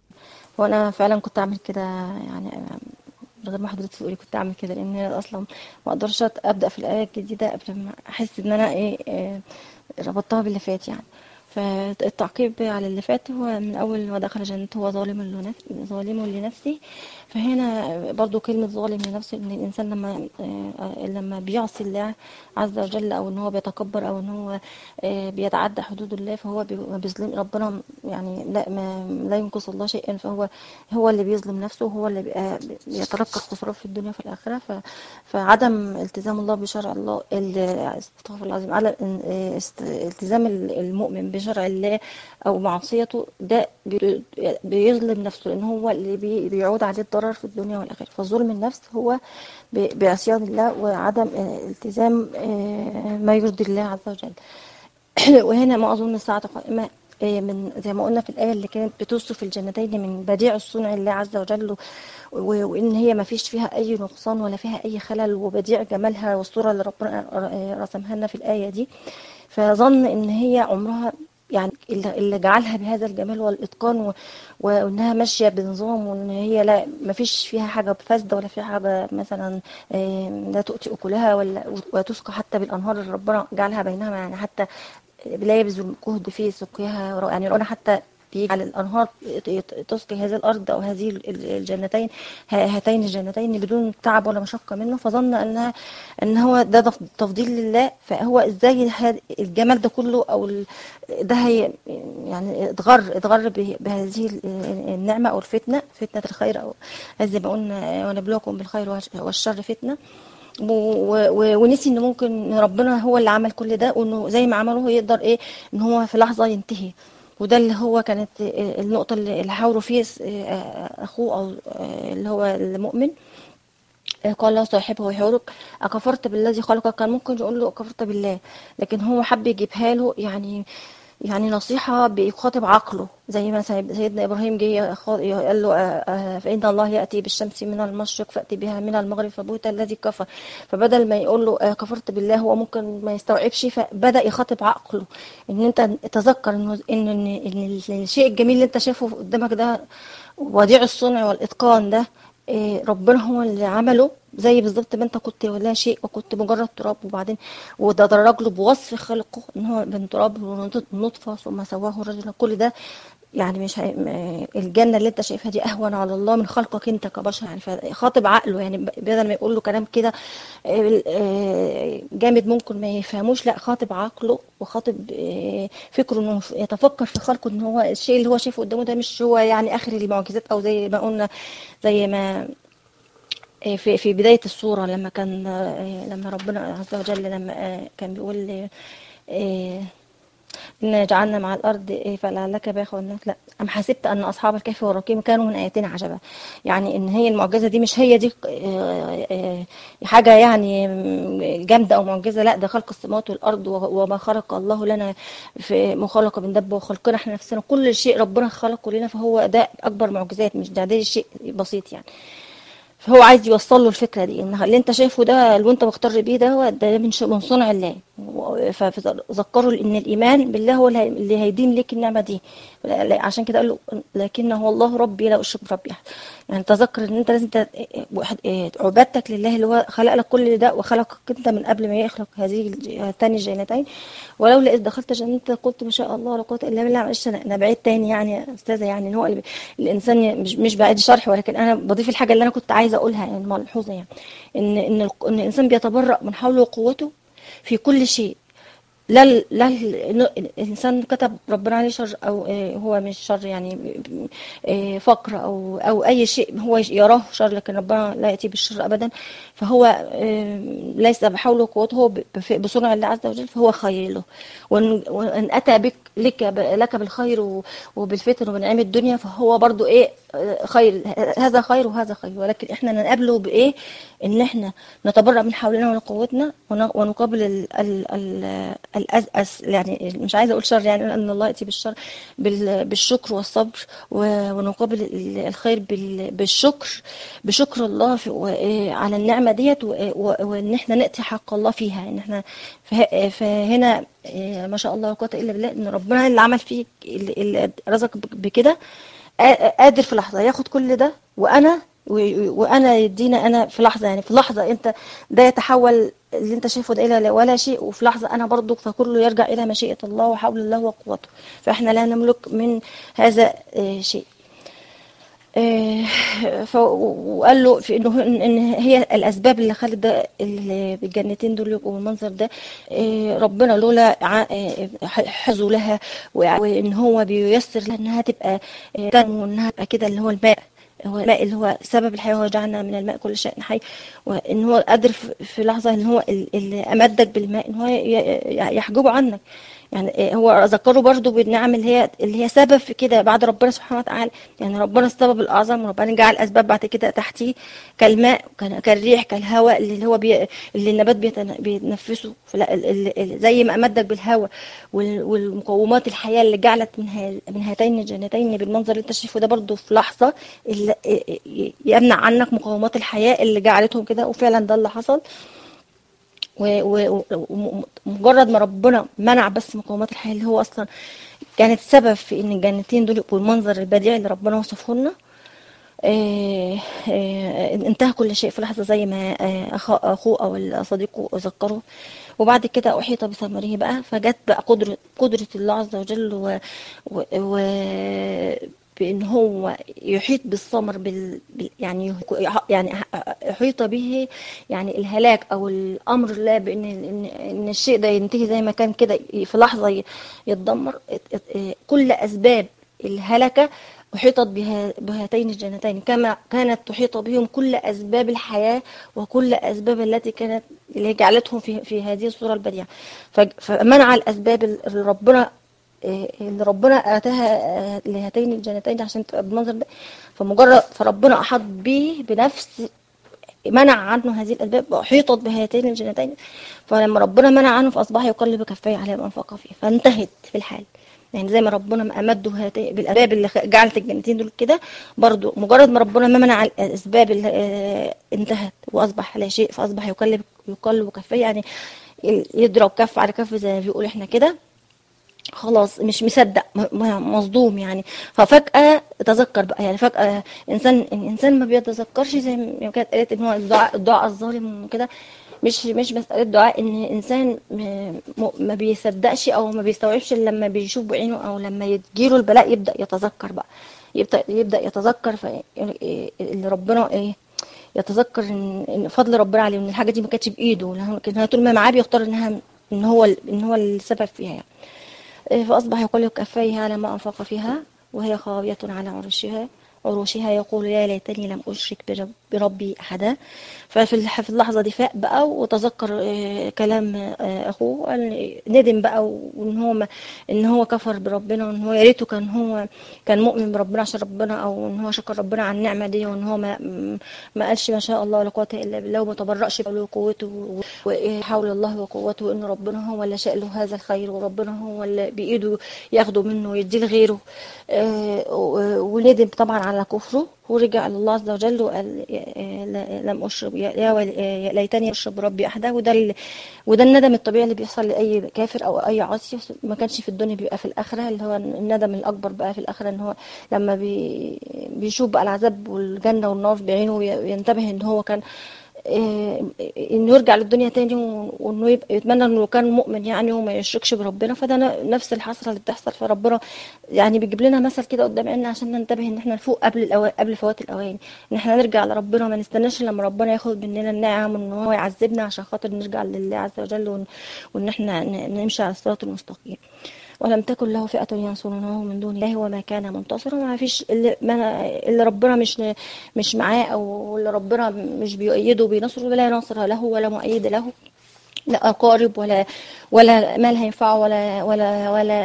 وانا فعلا كنت اعمل كده يعني من غير ما حضرتك تقولي كنت اعمل كده لان أنا اصلا ما اقدرش ابدا في الايه الجديده قبل ما احس ان انا ايه آه، ربطتها باللي فات يعني فالتعقيب على اللي فات هو من اول ودخل جنته هو ظالم لنفسه ظالم لنفسه فهنا برضو كلمة ظالم لنفسه ان الانسان لما آه، لما بيعصي الله عز وجل او ان هو بيتكبر او ان هو آه، بيتعدى حدود الله فهو بي- ما بيظلم ربنا يعني لا ما لا ينقص الله شيئا فهو هو اللي بيظلم نفسه وهو اللي بيبقى بيتلقى الخسران في الدنيا وفي الاخره ف فعدم التزام الله بشرع الله ال- استغفر الله العظيم على است- التزام المؤمن بشرع الله او معصيته ده بي- بيظلم نفسه لان هو اللي بي- بيعود عليه الضرر في الدنيا والاخره فظلم النفس هو ب- بعصيان الله وعدم آه، التزام آه، ما يرضي الله عز وجل وهنا ما أظن الساعة قائمة آه، من زي ما قلنا في الآية اللي كانت بتوصف الجنتين من بديع الصنع الله عز وجل و- وإن هي ما فيش فيها أي نقصان ولا فيها أي خلل وبديع جمالها والصورة اللي ربنا آه، رسمها لنا في الآية دي فظن إن هي عمرها يعني اللي اللي جعلها بهذا الجمال والإتقان و- وإنها ماشية بنظام وإن هي لا ما فيش فيها حاجة فاسدة ولا فيها حاجة مثلا آه، لا تؤتي أكلها ولا وتسقى حتى بالأنهار اللي ربنا جعلها بينهما يعني حتى لا يبذل جهد في سقيها يعني ربنا حتى بيجعل الأنهار تسقي هذه الأرض أو هذه ال- الجنتين ه- هاتين الجنتين بدون تعب ولا مشقة منه فظن أنها أن هو ده تف- تفضيل لله فهو إزاي هاد- الجمال ده كله أو ال- ده هي يعني اتغر اتغر به- بهذه ال- النعمة أو الفتنة فتنة الخير أو زي ما قلنا ونبلوكم بالخير والش- والشر فتنة و- و- ونسي ان ممكن إن ربنا هو اللي عمل كل ده وانه زي ما عمله هو يقدر ايه ان هو في لحظه ينتهي وده اللي هو كانت النقطه اللي اللي حاوروا فيه اخوه او اللي هو المؤمن قال له صاحبه يحورك أكفرت بالذي خلقك كان ممكن يقول له أكفرت بالله لكن هو حب يجيبها له يعني يعني نصيحة بيخاطب عقله زي ما سيد- سيدنا إبراهيم جه يخا- قال له آه، آه، فإن الله يأتي بالشمس من المشرق فأتي بها من المغرب فبهت الذي كفر فبدل ما يقول له آه، كفرت بالله هو ممكن ما يستوعبش فبدأ يخاطب عقله إن أنت تذكر إنه إن إن إن الشيء الجميل اللي أنت شايفه قدامك ده وديع الصنع والإتقان ده إيه، ربنا هو اللي عمله زي بالظبط ما انت كنت ولا شيء وكنت مجرد تراب وبعدين وده درج له بوصف خلقه ان هو من تراب ونطفه ثم سواه رجلا كل ده يعني مش هي... م- الجنه اللي انت شايفها دي اهون على الله من خلقك انت كبشر يعني فخاطب عقله يعني ب- بدل ما يقول له كلام كده آه، آه، جامد ممكن ما يفهموش لا خاطب عقله وخاطب آه، فكره انه يتفكر في خلقه ان هو الشيء اللي هو شايفه قدامه ده مش هو يعني اخر المعجزات او زي ما قلنا زي ما آه، في في بداية السورة لما كان آه، لما ربنا عز وجل لما آه، كان بيقول آه، إنا جعلنا مع الأرض إيه فلعلك باخع الناس لا أم حسبت أن أصحاب الكهف والرقيم كانوا من آياتنا عجبا يعني إن هي المعجزة دي مش هي دي آه، آه، حاجة يعني جامدة أو معجزة لا ده خلق السماوات والأرض و- وما خلق الله لنا في مخلقة من دابة وخلقنا احنا نفسنا كل شيء ربنا خلقه لنا فهو ده أكبر معجزات مش ده ده شيء بسيط يعني فهو عايز يوصل له الفكره دي ان اللي انت شايفه ده اللي انت مختار بيه ده هو ده من ش- من صنع الله و- ف- فذكروا ان الايمان بالله هو اللي هي- اللي هيدين لك النعمه دي لا- لا- عشان كده قال له لكنه الله ربي لا اشرك بربي احد يعني تذكر ان انت لازم ت- واحد- إيه، عبادتك لله اللي هو خلق لك كل ده وخلقك انت من قبل ما يخلق هذه الج- هاتان الجنتين ولولا اذ دخلت جنتك قلت ما شاء الله لا قوه الا بالله معلش انا أنا بعيد تاني يعني يا استاذه يعني ان هو اللي- الانسان مش مش بعيد شرح ولكن انا بضيف الحاجه اللي انا كنت عايزه اقولها يعني ملحوظه يعني ان ان ال- ان الانسان بيتبرأ من حوله وقوته في كل شيء لا ال- لا ال- الانسان كتب ربنا عليه شر او آه، هو مش شر يعني آه، فقر او او اي شيء هو يراه شر لكن ربنا لا ياتي بالشر ابدا فهو آه، ليس بحوله وقوته هو ب- بف- بصنع الله عز وجل فهو خير له وان وإن اتى بك لك ب- لك بالخير و- وبالفتن وبنعيم الدنيا فهو برضو ايه آه، خير هذا خير وهذا خير ولكن احنا نقابله بايه ان احنا نتبرأ من حولنا ومن قوتنا ون- ونقابل ال ال ال الأز يعني مش عايزة أقول شر يعني أن الله يأتي بالشر بال- بالشكر والصبر و- ونقابل ال- الخير بال- بالشكر بشكر الله في و- إيه على النعمة ديت و- و- وإن إحنا نأتي حق الله فيها إن إحنا فه- فهنا إيه ما شاء الله لا قوة إلا بالله إن ربنا اللي عمل فيك اللي اللي رزقك بكده قا- قادر في لحظة ياخد كل ده وأنا و- وانا يدينا انا في لحظه يعني في لحظه انت ده يتحول اللي انت شايفه ده الى ولا شيء وفي لحظه انا برضو فكله يرجع الى مشيئه الله وحول الله وقوته فاحنا لا نملك من هذا آه، شيء آه، ف- وقال له في انه ان إن هي الاسباب اللي خلت ده اللي بالجنتين دول يبقوا بالمنظر ده آه، ربنا لولا ع- آه، حفظوا لها وع- وان هو بييسر لها انها تبقى آه، تنمو وانها تبقى كده اللي هو الماء هو الماء اللي هو سبب الحياة وجعلنا من الماء كل شيء حي وان هو قادر في في لحظة ان هو ال- اللي امدك بالماء ان هو ي- ي- يحجبه عنك يعني هو ذكره برضو بالنعم اللي هي اللي هي سبب في كده بعد ربنا سبحانه وتعالى يعني ربنا السبب الاعظم وربنا جعل اسباب بعد كده تحتيه كالماء كان- كالريح كالهواء اللي هو بي اللي النبات بيتن- بيتنفسه فلا ال- ال- ال- زي ما امدك بالهواء وال- والمقومات الحياه اللي جعلت من ها- من هاتين الجنتين بالمنظر اللي انت شايفه ده برضو في لحظه اللي يمنع عنك مقومات الحياه اللي جعلتهم كده وفعلا ده اللي حصل ومجرد ما ربنا منع بس مقومات الحياة اللي هو أصلا كانت سبب في إن الجنتين دول يبقوا المنظر البديع اللي ربنا وصفه لنا آه، آه، انتهى كل شيء في لحظة زي ما آه، أخ- أخوه أو صديقه ذكره وبعد كده أحيط بثمره بقى فجت بقى قدرة قدرة الله عز وجل و, و, و بأن هو يحيط بالثمر بال, بال يعني يح- يعني يحيط به يعني الهلاك أو الأمر لا بأن إن, إن الشيء ده ينتهي زي ما كان كده في لحظة ي- يتدمر ات- ات- كل أسباب الهلكة أحيطت بها بهاتين الجنتين كما كانت تحيط بهم كل أسباب الحياة وكل أسباب التي كانت اللي جعلتهم في في هذه الصورة البديعة ف- فمنع الأسباب اللي ربنا إيه، اللي ربنا آتاها آه، لهاتين الجنتين عشان تبقى بالمنظر ده فمجرد فربنا أحاط به بنفس منع عنه هذه الأسباب وأحيطت بهاتين الجنتين فلما ربنا منع عنه فأصبح يقلب كفيه على ما أنفق فيه فانتهت في الحال يعني زي ما ربنا ما أمده هاتين بالأسباب اللي خ- جعلت الجنتين دول كده برضو مجرد ما ربنا ما منع الأسباب اللي آه، انتهت وأصبح لا شيء فأصبح يقلب يقلب كفيه يعني يضرب كف على كف زي ما بيقول احنا كده خلاص مش مصدق م- م- مصدوم يعني ففجأة تذكر بقى يعني فجأة إنسان الإنسان ما بيتذكرش زي ما كانت قالت إن هو الدعاء الدعاء الظالم وكده مش مش مسألة دعاء إن إنسان م- م- ما بيصدقش أو ما بيستوعبش إلا لما بيشوف بعينه أو لما يجيله البلاء يبدأ يتذكر بقى يبدأ يبدأ يتذكر ف- اللي ربنا إيه يتذكر إن إن فضل ربنا عليه وإن الحاجة دي ما كانتش بإيده لكن هو طول ما معاه بيختار إنها إن هو إن هو السبب فيها يعني. فأصبح يقلب كفيه على ما أنفق فيها وهي خاوية على عرشها عروشها يقول يا ليتني لم أشرك برب بربي أحدا ففي الح- في اللحظة دي فاق بقى وتذكر آه، كلام آه، أخوه قال ندم بقى وإن هو ما- إن هو كفر بربنا وإن هو يا ريته كان هو كان مؤمن بربنا عشان ربنا أو إن هو شكر ربنا على النعمة دي وإن هو ما ما قالش ما شاء الله لا قوة إلا بالله وما تبرأش بقوله وقوته وحول الله وقوته وإن ربنا هو اللي شاء له هذا الخير وربنا هو اللي بإيده ياخده منه ويديه لغيره آه، و- وندم طبعا على كفره ورجع لله عز وجل وقال آه، لا- لم أشرب يا يا ويل- يا ليتني أشرب ربي أحدا وده ال- وده الندم الطبيعي اللي بيحصل لأي كافر أو أي عاصي ما كانش في الدنيا بيبقى في الآخرة اللي هو الندم الأكبر بقى في الآخرة إن هو لما بي بيشوف بقى العذاب والجنة والنار بعينه وينتبه إن هو كان آه، انه يرجع للدنيا تاني و- وانه يبقى يتمنى انه كان مؤمن يعني وما يشركش بربنا فده ن- نفس الحسره اللي بتحصل فربنا يعني بيجيب لنا مثل كده قدام عيننا عشان ننتبه ان احنا نفوق قبل الأو... قبل فوات الاوان ان احنا نرجع لربنا ما نستناش لما ربنا ياخد مننا النعم وان هو يعذبنا عشان خاطر نرجع لله عز وجل وان, وإن احنا ن- نمشي على الصراط المستقيم ولم تكن له فئة ينصرونه من دون الله وما كان منتصرا ما فيش اللي, ما اللي ربنا مش مش معاه او اللي ربنا مش بيؤيده وبينصره لا ناصر له ولا مؤيد له لا أقارب ولا ولا مال هينفعه ولا ولا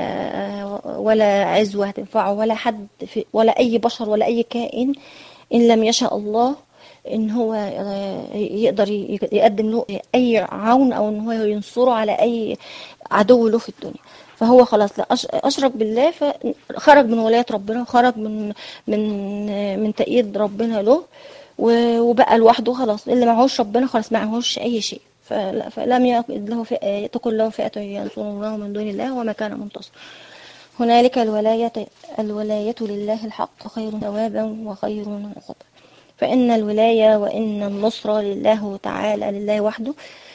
ولا ولا عزوة هتنفعه ولا حد في ولا أي بشر ولا أي كائن إن لم يشاء الله ان هو آه، يقدر ي- يقدم له اي عون او ان هو ينصره على اي عدو له في الدنيا فهو خلاص لا أش- اشرك بالله فخرج من ولايه ربنا وخرج من من من تأييد ربنا له و- وبقى لوحده خلاص اللي معهوش ربنا خلاص معهوش اي شيء فلا- فلم يكن له فئة تكن له فئة ينصرونه من دون الله وما كان منتصر هنالك الولاية الولاية لله الحق خير ثوابا وخير عقبا فإن الولاية وإن النصرة لله تعالى لله وحده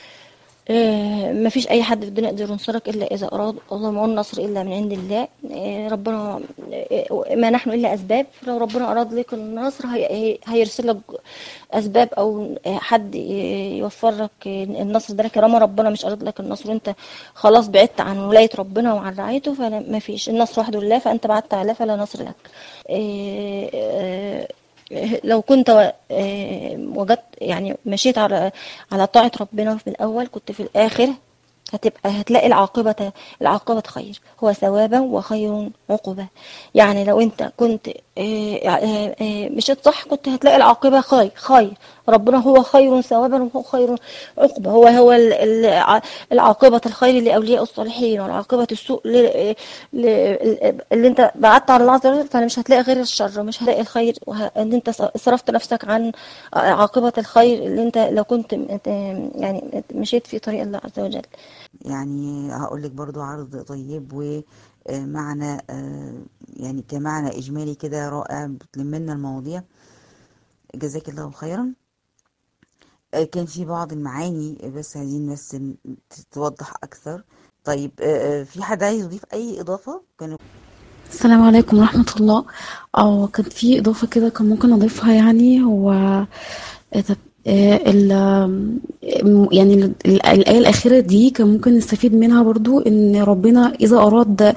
آه، ما فيش اي حد في الدنيا يقدر ينصرك الا اذا اراد الله ما هو النصر الا من عند الله آه، ربنا آه، ما نحن الا اسباب لو ربنا اراد لك النصر هي- هي- هيرسل لك اسباب او آه، حد ي- يوفر لك النصر ده لكن لما ربنا مش اراد لك النصر وانت خلاص بعدت عن ولايه ربنا وعن رعايته فما فيش النصر وحده لله فانت بعدت عليه فلا نصر لك آه، آه، لو كنت آه، وجدت يعني مشيت على على طاعة ربنا في الأول كنت في الآخر هتبقى هتلاقي العاقبة العاقبة خير هو ثوابا وخير عقبة يعني لو انت كنت آه، آه، آه، مشيت صح كنت هتلاقي العاقبة خير خير ربنا هو خير ثوابا وهو خير عقبة هو هو ال- ال- العاقبة الخير لأولياء الصالحين والعاقبة السوء ل- ل- اللي انت بعدت عن الله عز وجل فانا مش هتلاقي غير الشر مش هتلاقي الخير وه- ان انت صرفت نفسك عن عاقبة الخير اللي انت لو كنت م- يعني مشيت في طريق الله عز وجل يعني هقول لك برضو عرض طيب ومعنى يعني كمعنى إجمالي كده رائع بتلم لنا المواضيع جزاك الله خيرا آه، كان في بعض المعاني بس عايزين بس ن- تتوضح أكثر طيب آه، آه، في حد عايز يضيف أي إضافة كانوا السلام عليكم ورحمة الله اه كان في إضافة كده كان ممكن أضيفها يعني هو آه، طب آه، ال آم، يعني ال- ال- الآية الأخيرة دي كان ممكن نستفيد منها برضو إن ربنا إذا أراد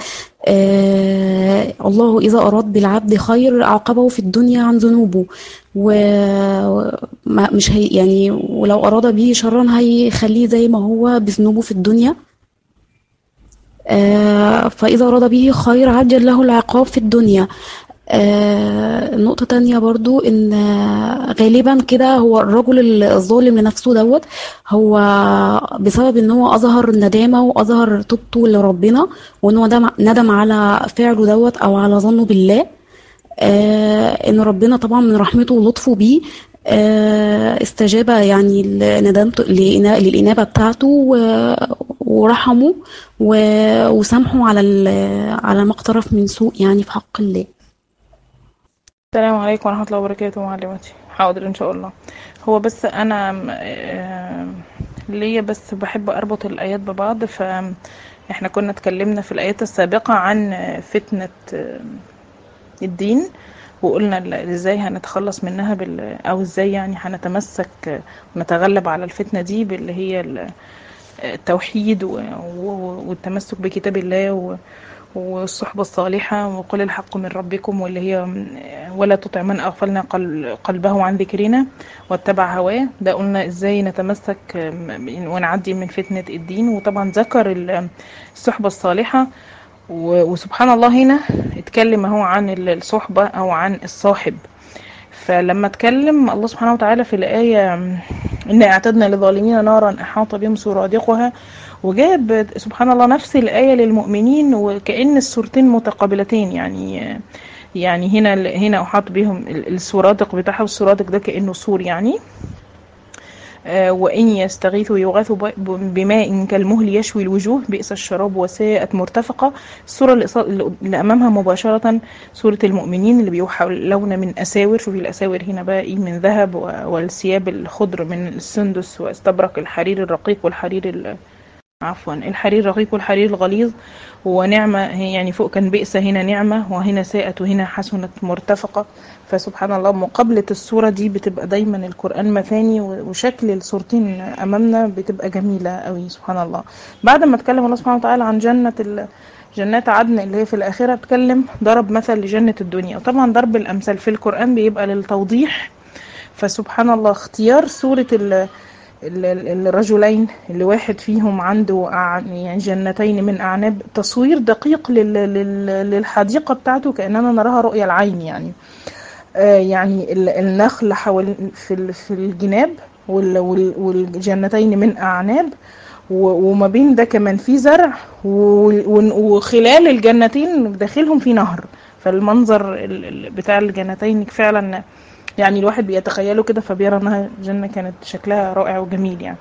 آه، الله إذا أراد بالعبد خير عاقبه في الدنيا عن ذنوبه ومش هي يعني ولو أراد به شرا هيخليه زي ما هو بذنوبه في الدنيا آه، فإذا أراد به خير عجل له العقاب في الدنيا آه، نقطة تانية برضو إن آه، غالبا كده هو الرجل الظالم لنفسه دوت هو بسبب إن هو أظهر الندامة وأظهر توبته لربنا وإن هو ندم ندم على فعله دوت أو على ظنه بالله آه، ان ربنا طبعا من رحمته ولطفه بيه آه، استجاب يعني لندمته لإنا- للإنابة بتاعته و- ورحمه و- وسامحه على ال- على ما اقترف من سوء يعني في حق الله السلام عليكم ورحمة الله وبركاته معلمتي حاضر إن شاء الله هو بس أنا م- آه، ليا بس بحب أربط الآيات ببعض فإحنا كنا اتكلمنا في الآيات السابقة عن فتنة آه، الدين وقلنا ال- ازاي هنتخلص منها بال او ازاي يعني هنتمسك ونتغلب على الفتنة دي باللي هي ال- التوحيد و- و- والتمسك بكتاب الله و- والصحبة الصالحة وقل الحق من ربكم واللي هي ولا تطع من أغفلنا قل- قلبه عن ذكرنا واتبع هواه ده قلنا ازاي نتمسك م- ونعدي من فتنة الدين وطبعا ذكر ال- الصحبة الصالحة و- وسبحان الله هنا اتكلم هو عن ال- الصحبة أو عن الصاحب فلما اتكلم الله سبحانه وتعالى في الآية إنا أعتدنا للظالمين نارا أحاط بهم سرادقها وجاب سبحان الله نفس الآية للمؤمنين وكأن السورتين متقابلتين يعني يعني هنا هنا أحاط بهم ال- السرادق بتاعها والسرادق ده كأنه سور يعني آه، وإن يستغيثوا يغاثوا ب- بماء كالمهل يشوي الوجوه بئس الشراب وساءت مرتفقة الصورة اللي قصا- اللي أمامها مباشرة سورة المؤمنين اللي بيحلون من أساور شوفي الأساور هنا بقى إيه من ذهب و- والثياب الخضر من السندس واستبرق الحرير الرقيق والحرير ال- عفوا الحرير الرقيق والحرير الغليظ ونعمة هي يعني فوق كان بئس هنا نعمة وهنا ساءت وهنا حسنت مرتفقة فسبحان الله مقابلة الصورة دي بتبقى دايما القرآن مثاني و- وشكل الصورتين أمامنا بتبقى جميلة قوي سبحان الله بعد ما اتكلم الله سبحانه وتعالى عن جنة ال... جنات عدن اللي هي في الآخرة اتكلم ضرب مثل لجنة الدنيا وطبعا ضرب الأمثال في القرآن بيبقى للتوضيح فسبحان الله اختيار سورة ال... ال- ال- الرجلين اللي واحد فيهم عنده أع- يعني جنتين من أعناب تصوير دقيق لل- لل- للحديقة بتاعته كأننا نراها رؤية العين يعني آه، يعني ال- النخل حول في ال- في الجناب وال- وال- والجنتين من أعناب و- وما بين ده كمان في زرع و- ون- وخلال الجنتين داخلهم في نهر فالمنظر ال- ال- بتاع الجنتين فعلا يعني الواحد بيتخيله كده فبيرى انها جنة كانت شكلها رائع وجميل يعني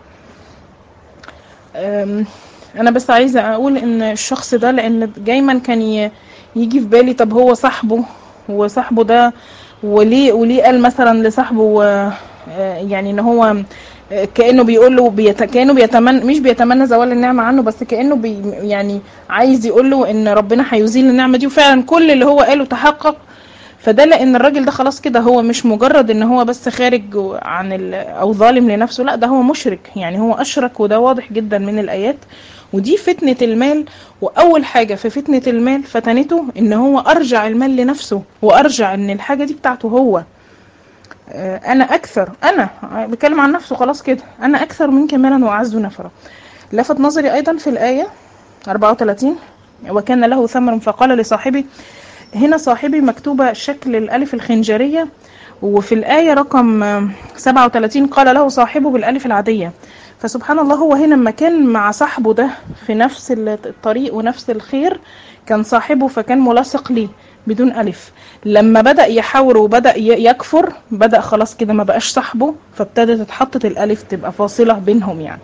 أم، انا بس عايزة اقول ان الشخص ده لان دايما كان ي- يجي في بالي طب هو صاحبه وصاحبه ده وليه وليه قال مثلا لصاحبه آه، آه، يعني ان هو آه، كانه بيقول له بيت... كانه بيتمنى مش بيتمنى زوال النعمه عنه بس كانه بي... يعني عايز يقول له ان ربنا هيزيل النعمه دي وفعلا كل اللي هو قاله تحقق فده لان الراجل ده خلاص كده هو مش مجرد ان هو بس خارج عن ال... او ظالم لنفسه لا ده هو مشرك يعني هو اشرك وده واضح جدا من الايات ودي فتنة المال واول حاجة في فتنة المال فتنته ان هو ارجع المال لنفسه وارجع ان الحاجة دي بتاعته هو آه، انا اكثر انا بتكلم عن نفسه خلاص كده انا اكثر منك مالا واعز نفرا لفت نظري ايضا في الايه 34 وكان له ثمر فقال لصاحبه هنا صاحبي مكتوبه شكل الالف الخنجريه وفي الايه رقم آه، 37 قال له صاحبه بالالف العاديه فسبحان الله هو هنا لما كان مع صاحبه ده في نفس الطريق ونفس الخير كان صاحبه فكان ملاصق ليه بدون ألف لما بدأ يحاور وبدأ ي- يكفر بدأ خلاص كده ما بقاش صاحبه فابتدت اتحطت الألف تبقى فاصلة بينهم يعني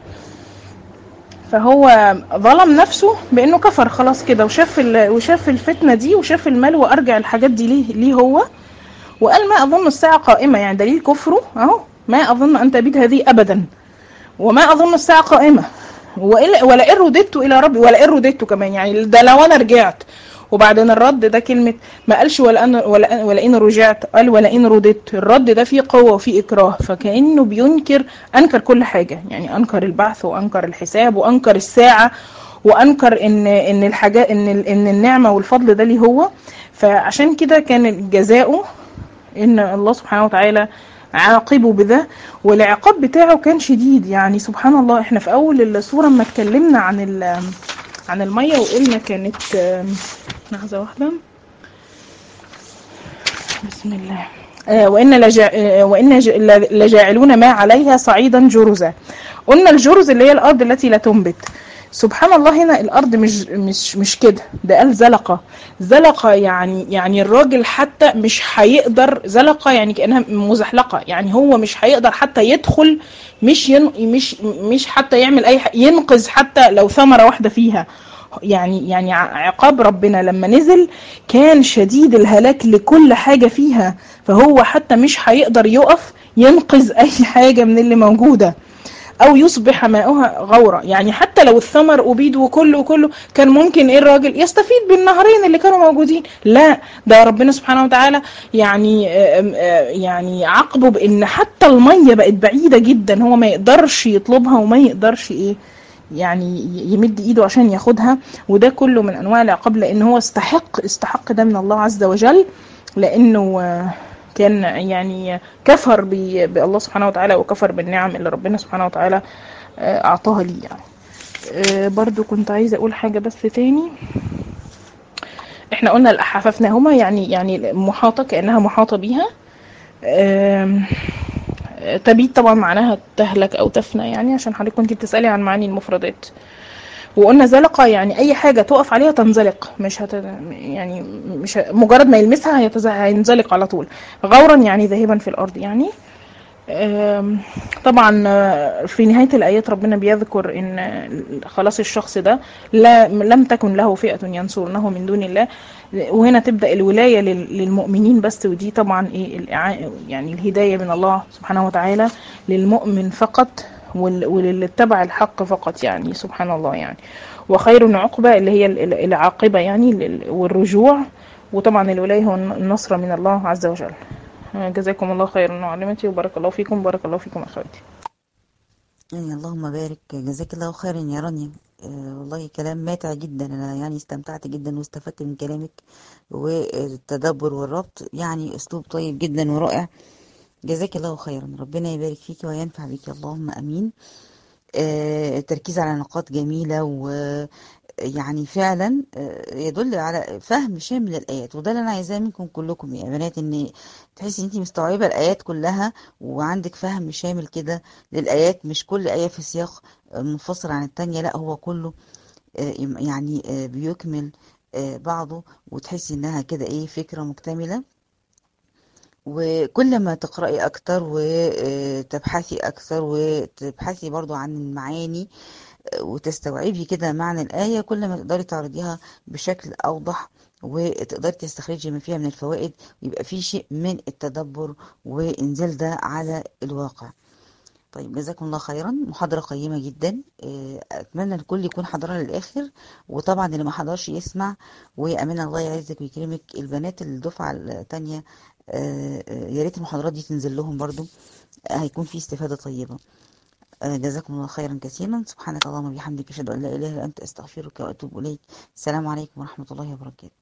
فهو ظلم نفسه بانه كفر خلاص كده وشاف ال- وشاف الفتنه دي وشاف المال وارجع الحاجات دي ليه ليه هو وقال ما اظن الساعه قائمه يعني دليل كفره اهو ما اظن ان تبيد هذه ابدا وما اظن الساعه قائمه وإلا- ولئن رددت الى ربي ولئن رددت كمان يعني ده لو انا رجعت وبعدين الرد ده كلمة ما قالش ولئن ولئن ولئن رجعت قال ولئن رددت الرد ده فيه قوة وفيه إكراه فكأنه بينكر أنكر كل حاجة يعني أنكر البعث وأنكر الحساب وأنكر الساعة وأنكر إن إن الحاجة إن ال- إن النعمة والفضل ده ليه هو فعشان كده كان جزاؤه ان الله سبحانه وتعالى عاقبه بده والعقاب بتاعه كان شديد يعني سبحان الله احنا في اول السوره لما اتكلمنا عن ال- عن الميه وقلنا كانت آم، لحظه واحده بسم الله آه، وان لجا آه، وان ج- ل- لجاعلون ما عليها صعيدا جرزا قلنا الجرز اللي هي الارض التي لا تنبت سبحان الله هنا الارض مش مش مش كده ده قال زلقه زلقه يعني يعني الراجل حتى مش هيقدر زلقه يعني كانها مزحلقه يعني هو مش هيقدر حتى يدخل مش ين مش مش حتى يعمل اي ح- ينقذ حتى لو ثمره واحده فيها يعني يعني ع- عقاب ربنا لما نزل كان شديد الهلاك لكل حاجه فيها فهو حتى مش هيقدر يقف ينقذ اي حاجه من اللي موجوده او يصبح ماؤها غورا يعني حتى لو الثمر ابيد وكله وكله كان ممكن ايه الراجل يستفيد بالنهرين اللي كانوا موجودين لا ده ربنا سبحانه وتعالى يعني آم، آه، يعني عاقبه بان حتى الميه بقت بعيده جدا هو ما يقدرش يطلبها وما يقدرش ايه يعني ي- يمد ايده عشان ياخدها وده كله من انواع العقاب لان هو استحق استحق ده من الله عز وجل لانه آه، كان يعني كفر ب- بالله سبحانه وتعالى وكفر بالنعم اللي ربنا سبحانه وتعالى آه، اعطاها ليه يعني آه، برضو كنت عايزه اقول حاجه بس تاني احنا قلنا حففناهما يعني يعني محاطه كانها محاطه بيها آم، تبيد طبعا معناها تهلك او تفنى يعني عشان حضرتك كنت بتسالي عن معاني المفردات وقلنا زلقة يعني أي حاجة تقف عليها تنزلق مش هت يعني مش ه... مجرد ما يلمسها هيتز... هينزلق على طول غورا يعني ذاهبا في الأرض يعني آم، طبعا آه، في نهاية الآيات ربنا بيذكر إن آه، خلاص الشخص ده لا لم تكن له فئة ينصرونه من دون الله وهنا تبدأ الولاية لل- للمؤمنين بس ودي طبعا إيه الإعا- يعني الهداية من الله سبحانه وتعالى للمؤمن فقط وال- وللي اتبع الحق فقط يعني سبحان الله يعني وخير عقبة اللي هي ال- ال- العاقبة يعني لل- والرجوع وطبعا الولاية هو النصر من الله عز وجل جزاكم الله خيرا وعلمتي وبارك الله فيكم بارك الله فيكم اخواتي يعني اللهم بارك جزاك الله خيرا يا رانيا آه والله كلام ماتع جدا انا يعني استمتعت جدا واستفدت من كلامك والتدبر والربط يعني اسلوب طيب جدا ورائع جزاك الله خيرا ربنا يبارك فيك وينفع بك اللهم امين آه التركيز على نقاط جميلة و يعني فعلا آه، يدل على فهم شامل للآيات وده اللي أنا عايزاه منكم كلكم يا بنات إن تحسي إن أنت مستوعبة الآيات كلها وعندك فهم شامل كده للآيات مش كل آية في سياق آه، منفصل عن التانية لا هو كله آه، يعني آه، بيكمل آه، بعضه وتحسي إنها كده إيه فكرة مكتملة وكل ما تقرأي أكتر وتبحثي أكثر وتبحثي برضو عن المعاني وتستوعبي كده معنى الآية كل ما تقدري تعرضيها بشكل أوضح وتقدري تستخرجي ما فيها من الفوائد ويبقى في شيء من التدبر وإنزال ده على الواقع طيب جزاكم الله خيرا محاضرة قيمة جدا آه، أتمنى الكل يكون حضرها للآخر وطبعا اللي ما حضرش يسمع وأمانة الله يعزك ويكرمك البنات الدفعة التانية آه، آه، يا ريت المحاضرات دي تنزل لهم برضو آه، هيكون في استفادة طيبة آه، جزاكم الله خيرا كثيرا سبحانك اللهم وبحمدك أشهد أن لا إله إلا أنت أستغفرك وأتوب إليك السلام عليكم ورحمة الله وبركاته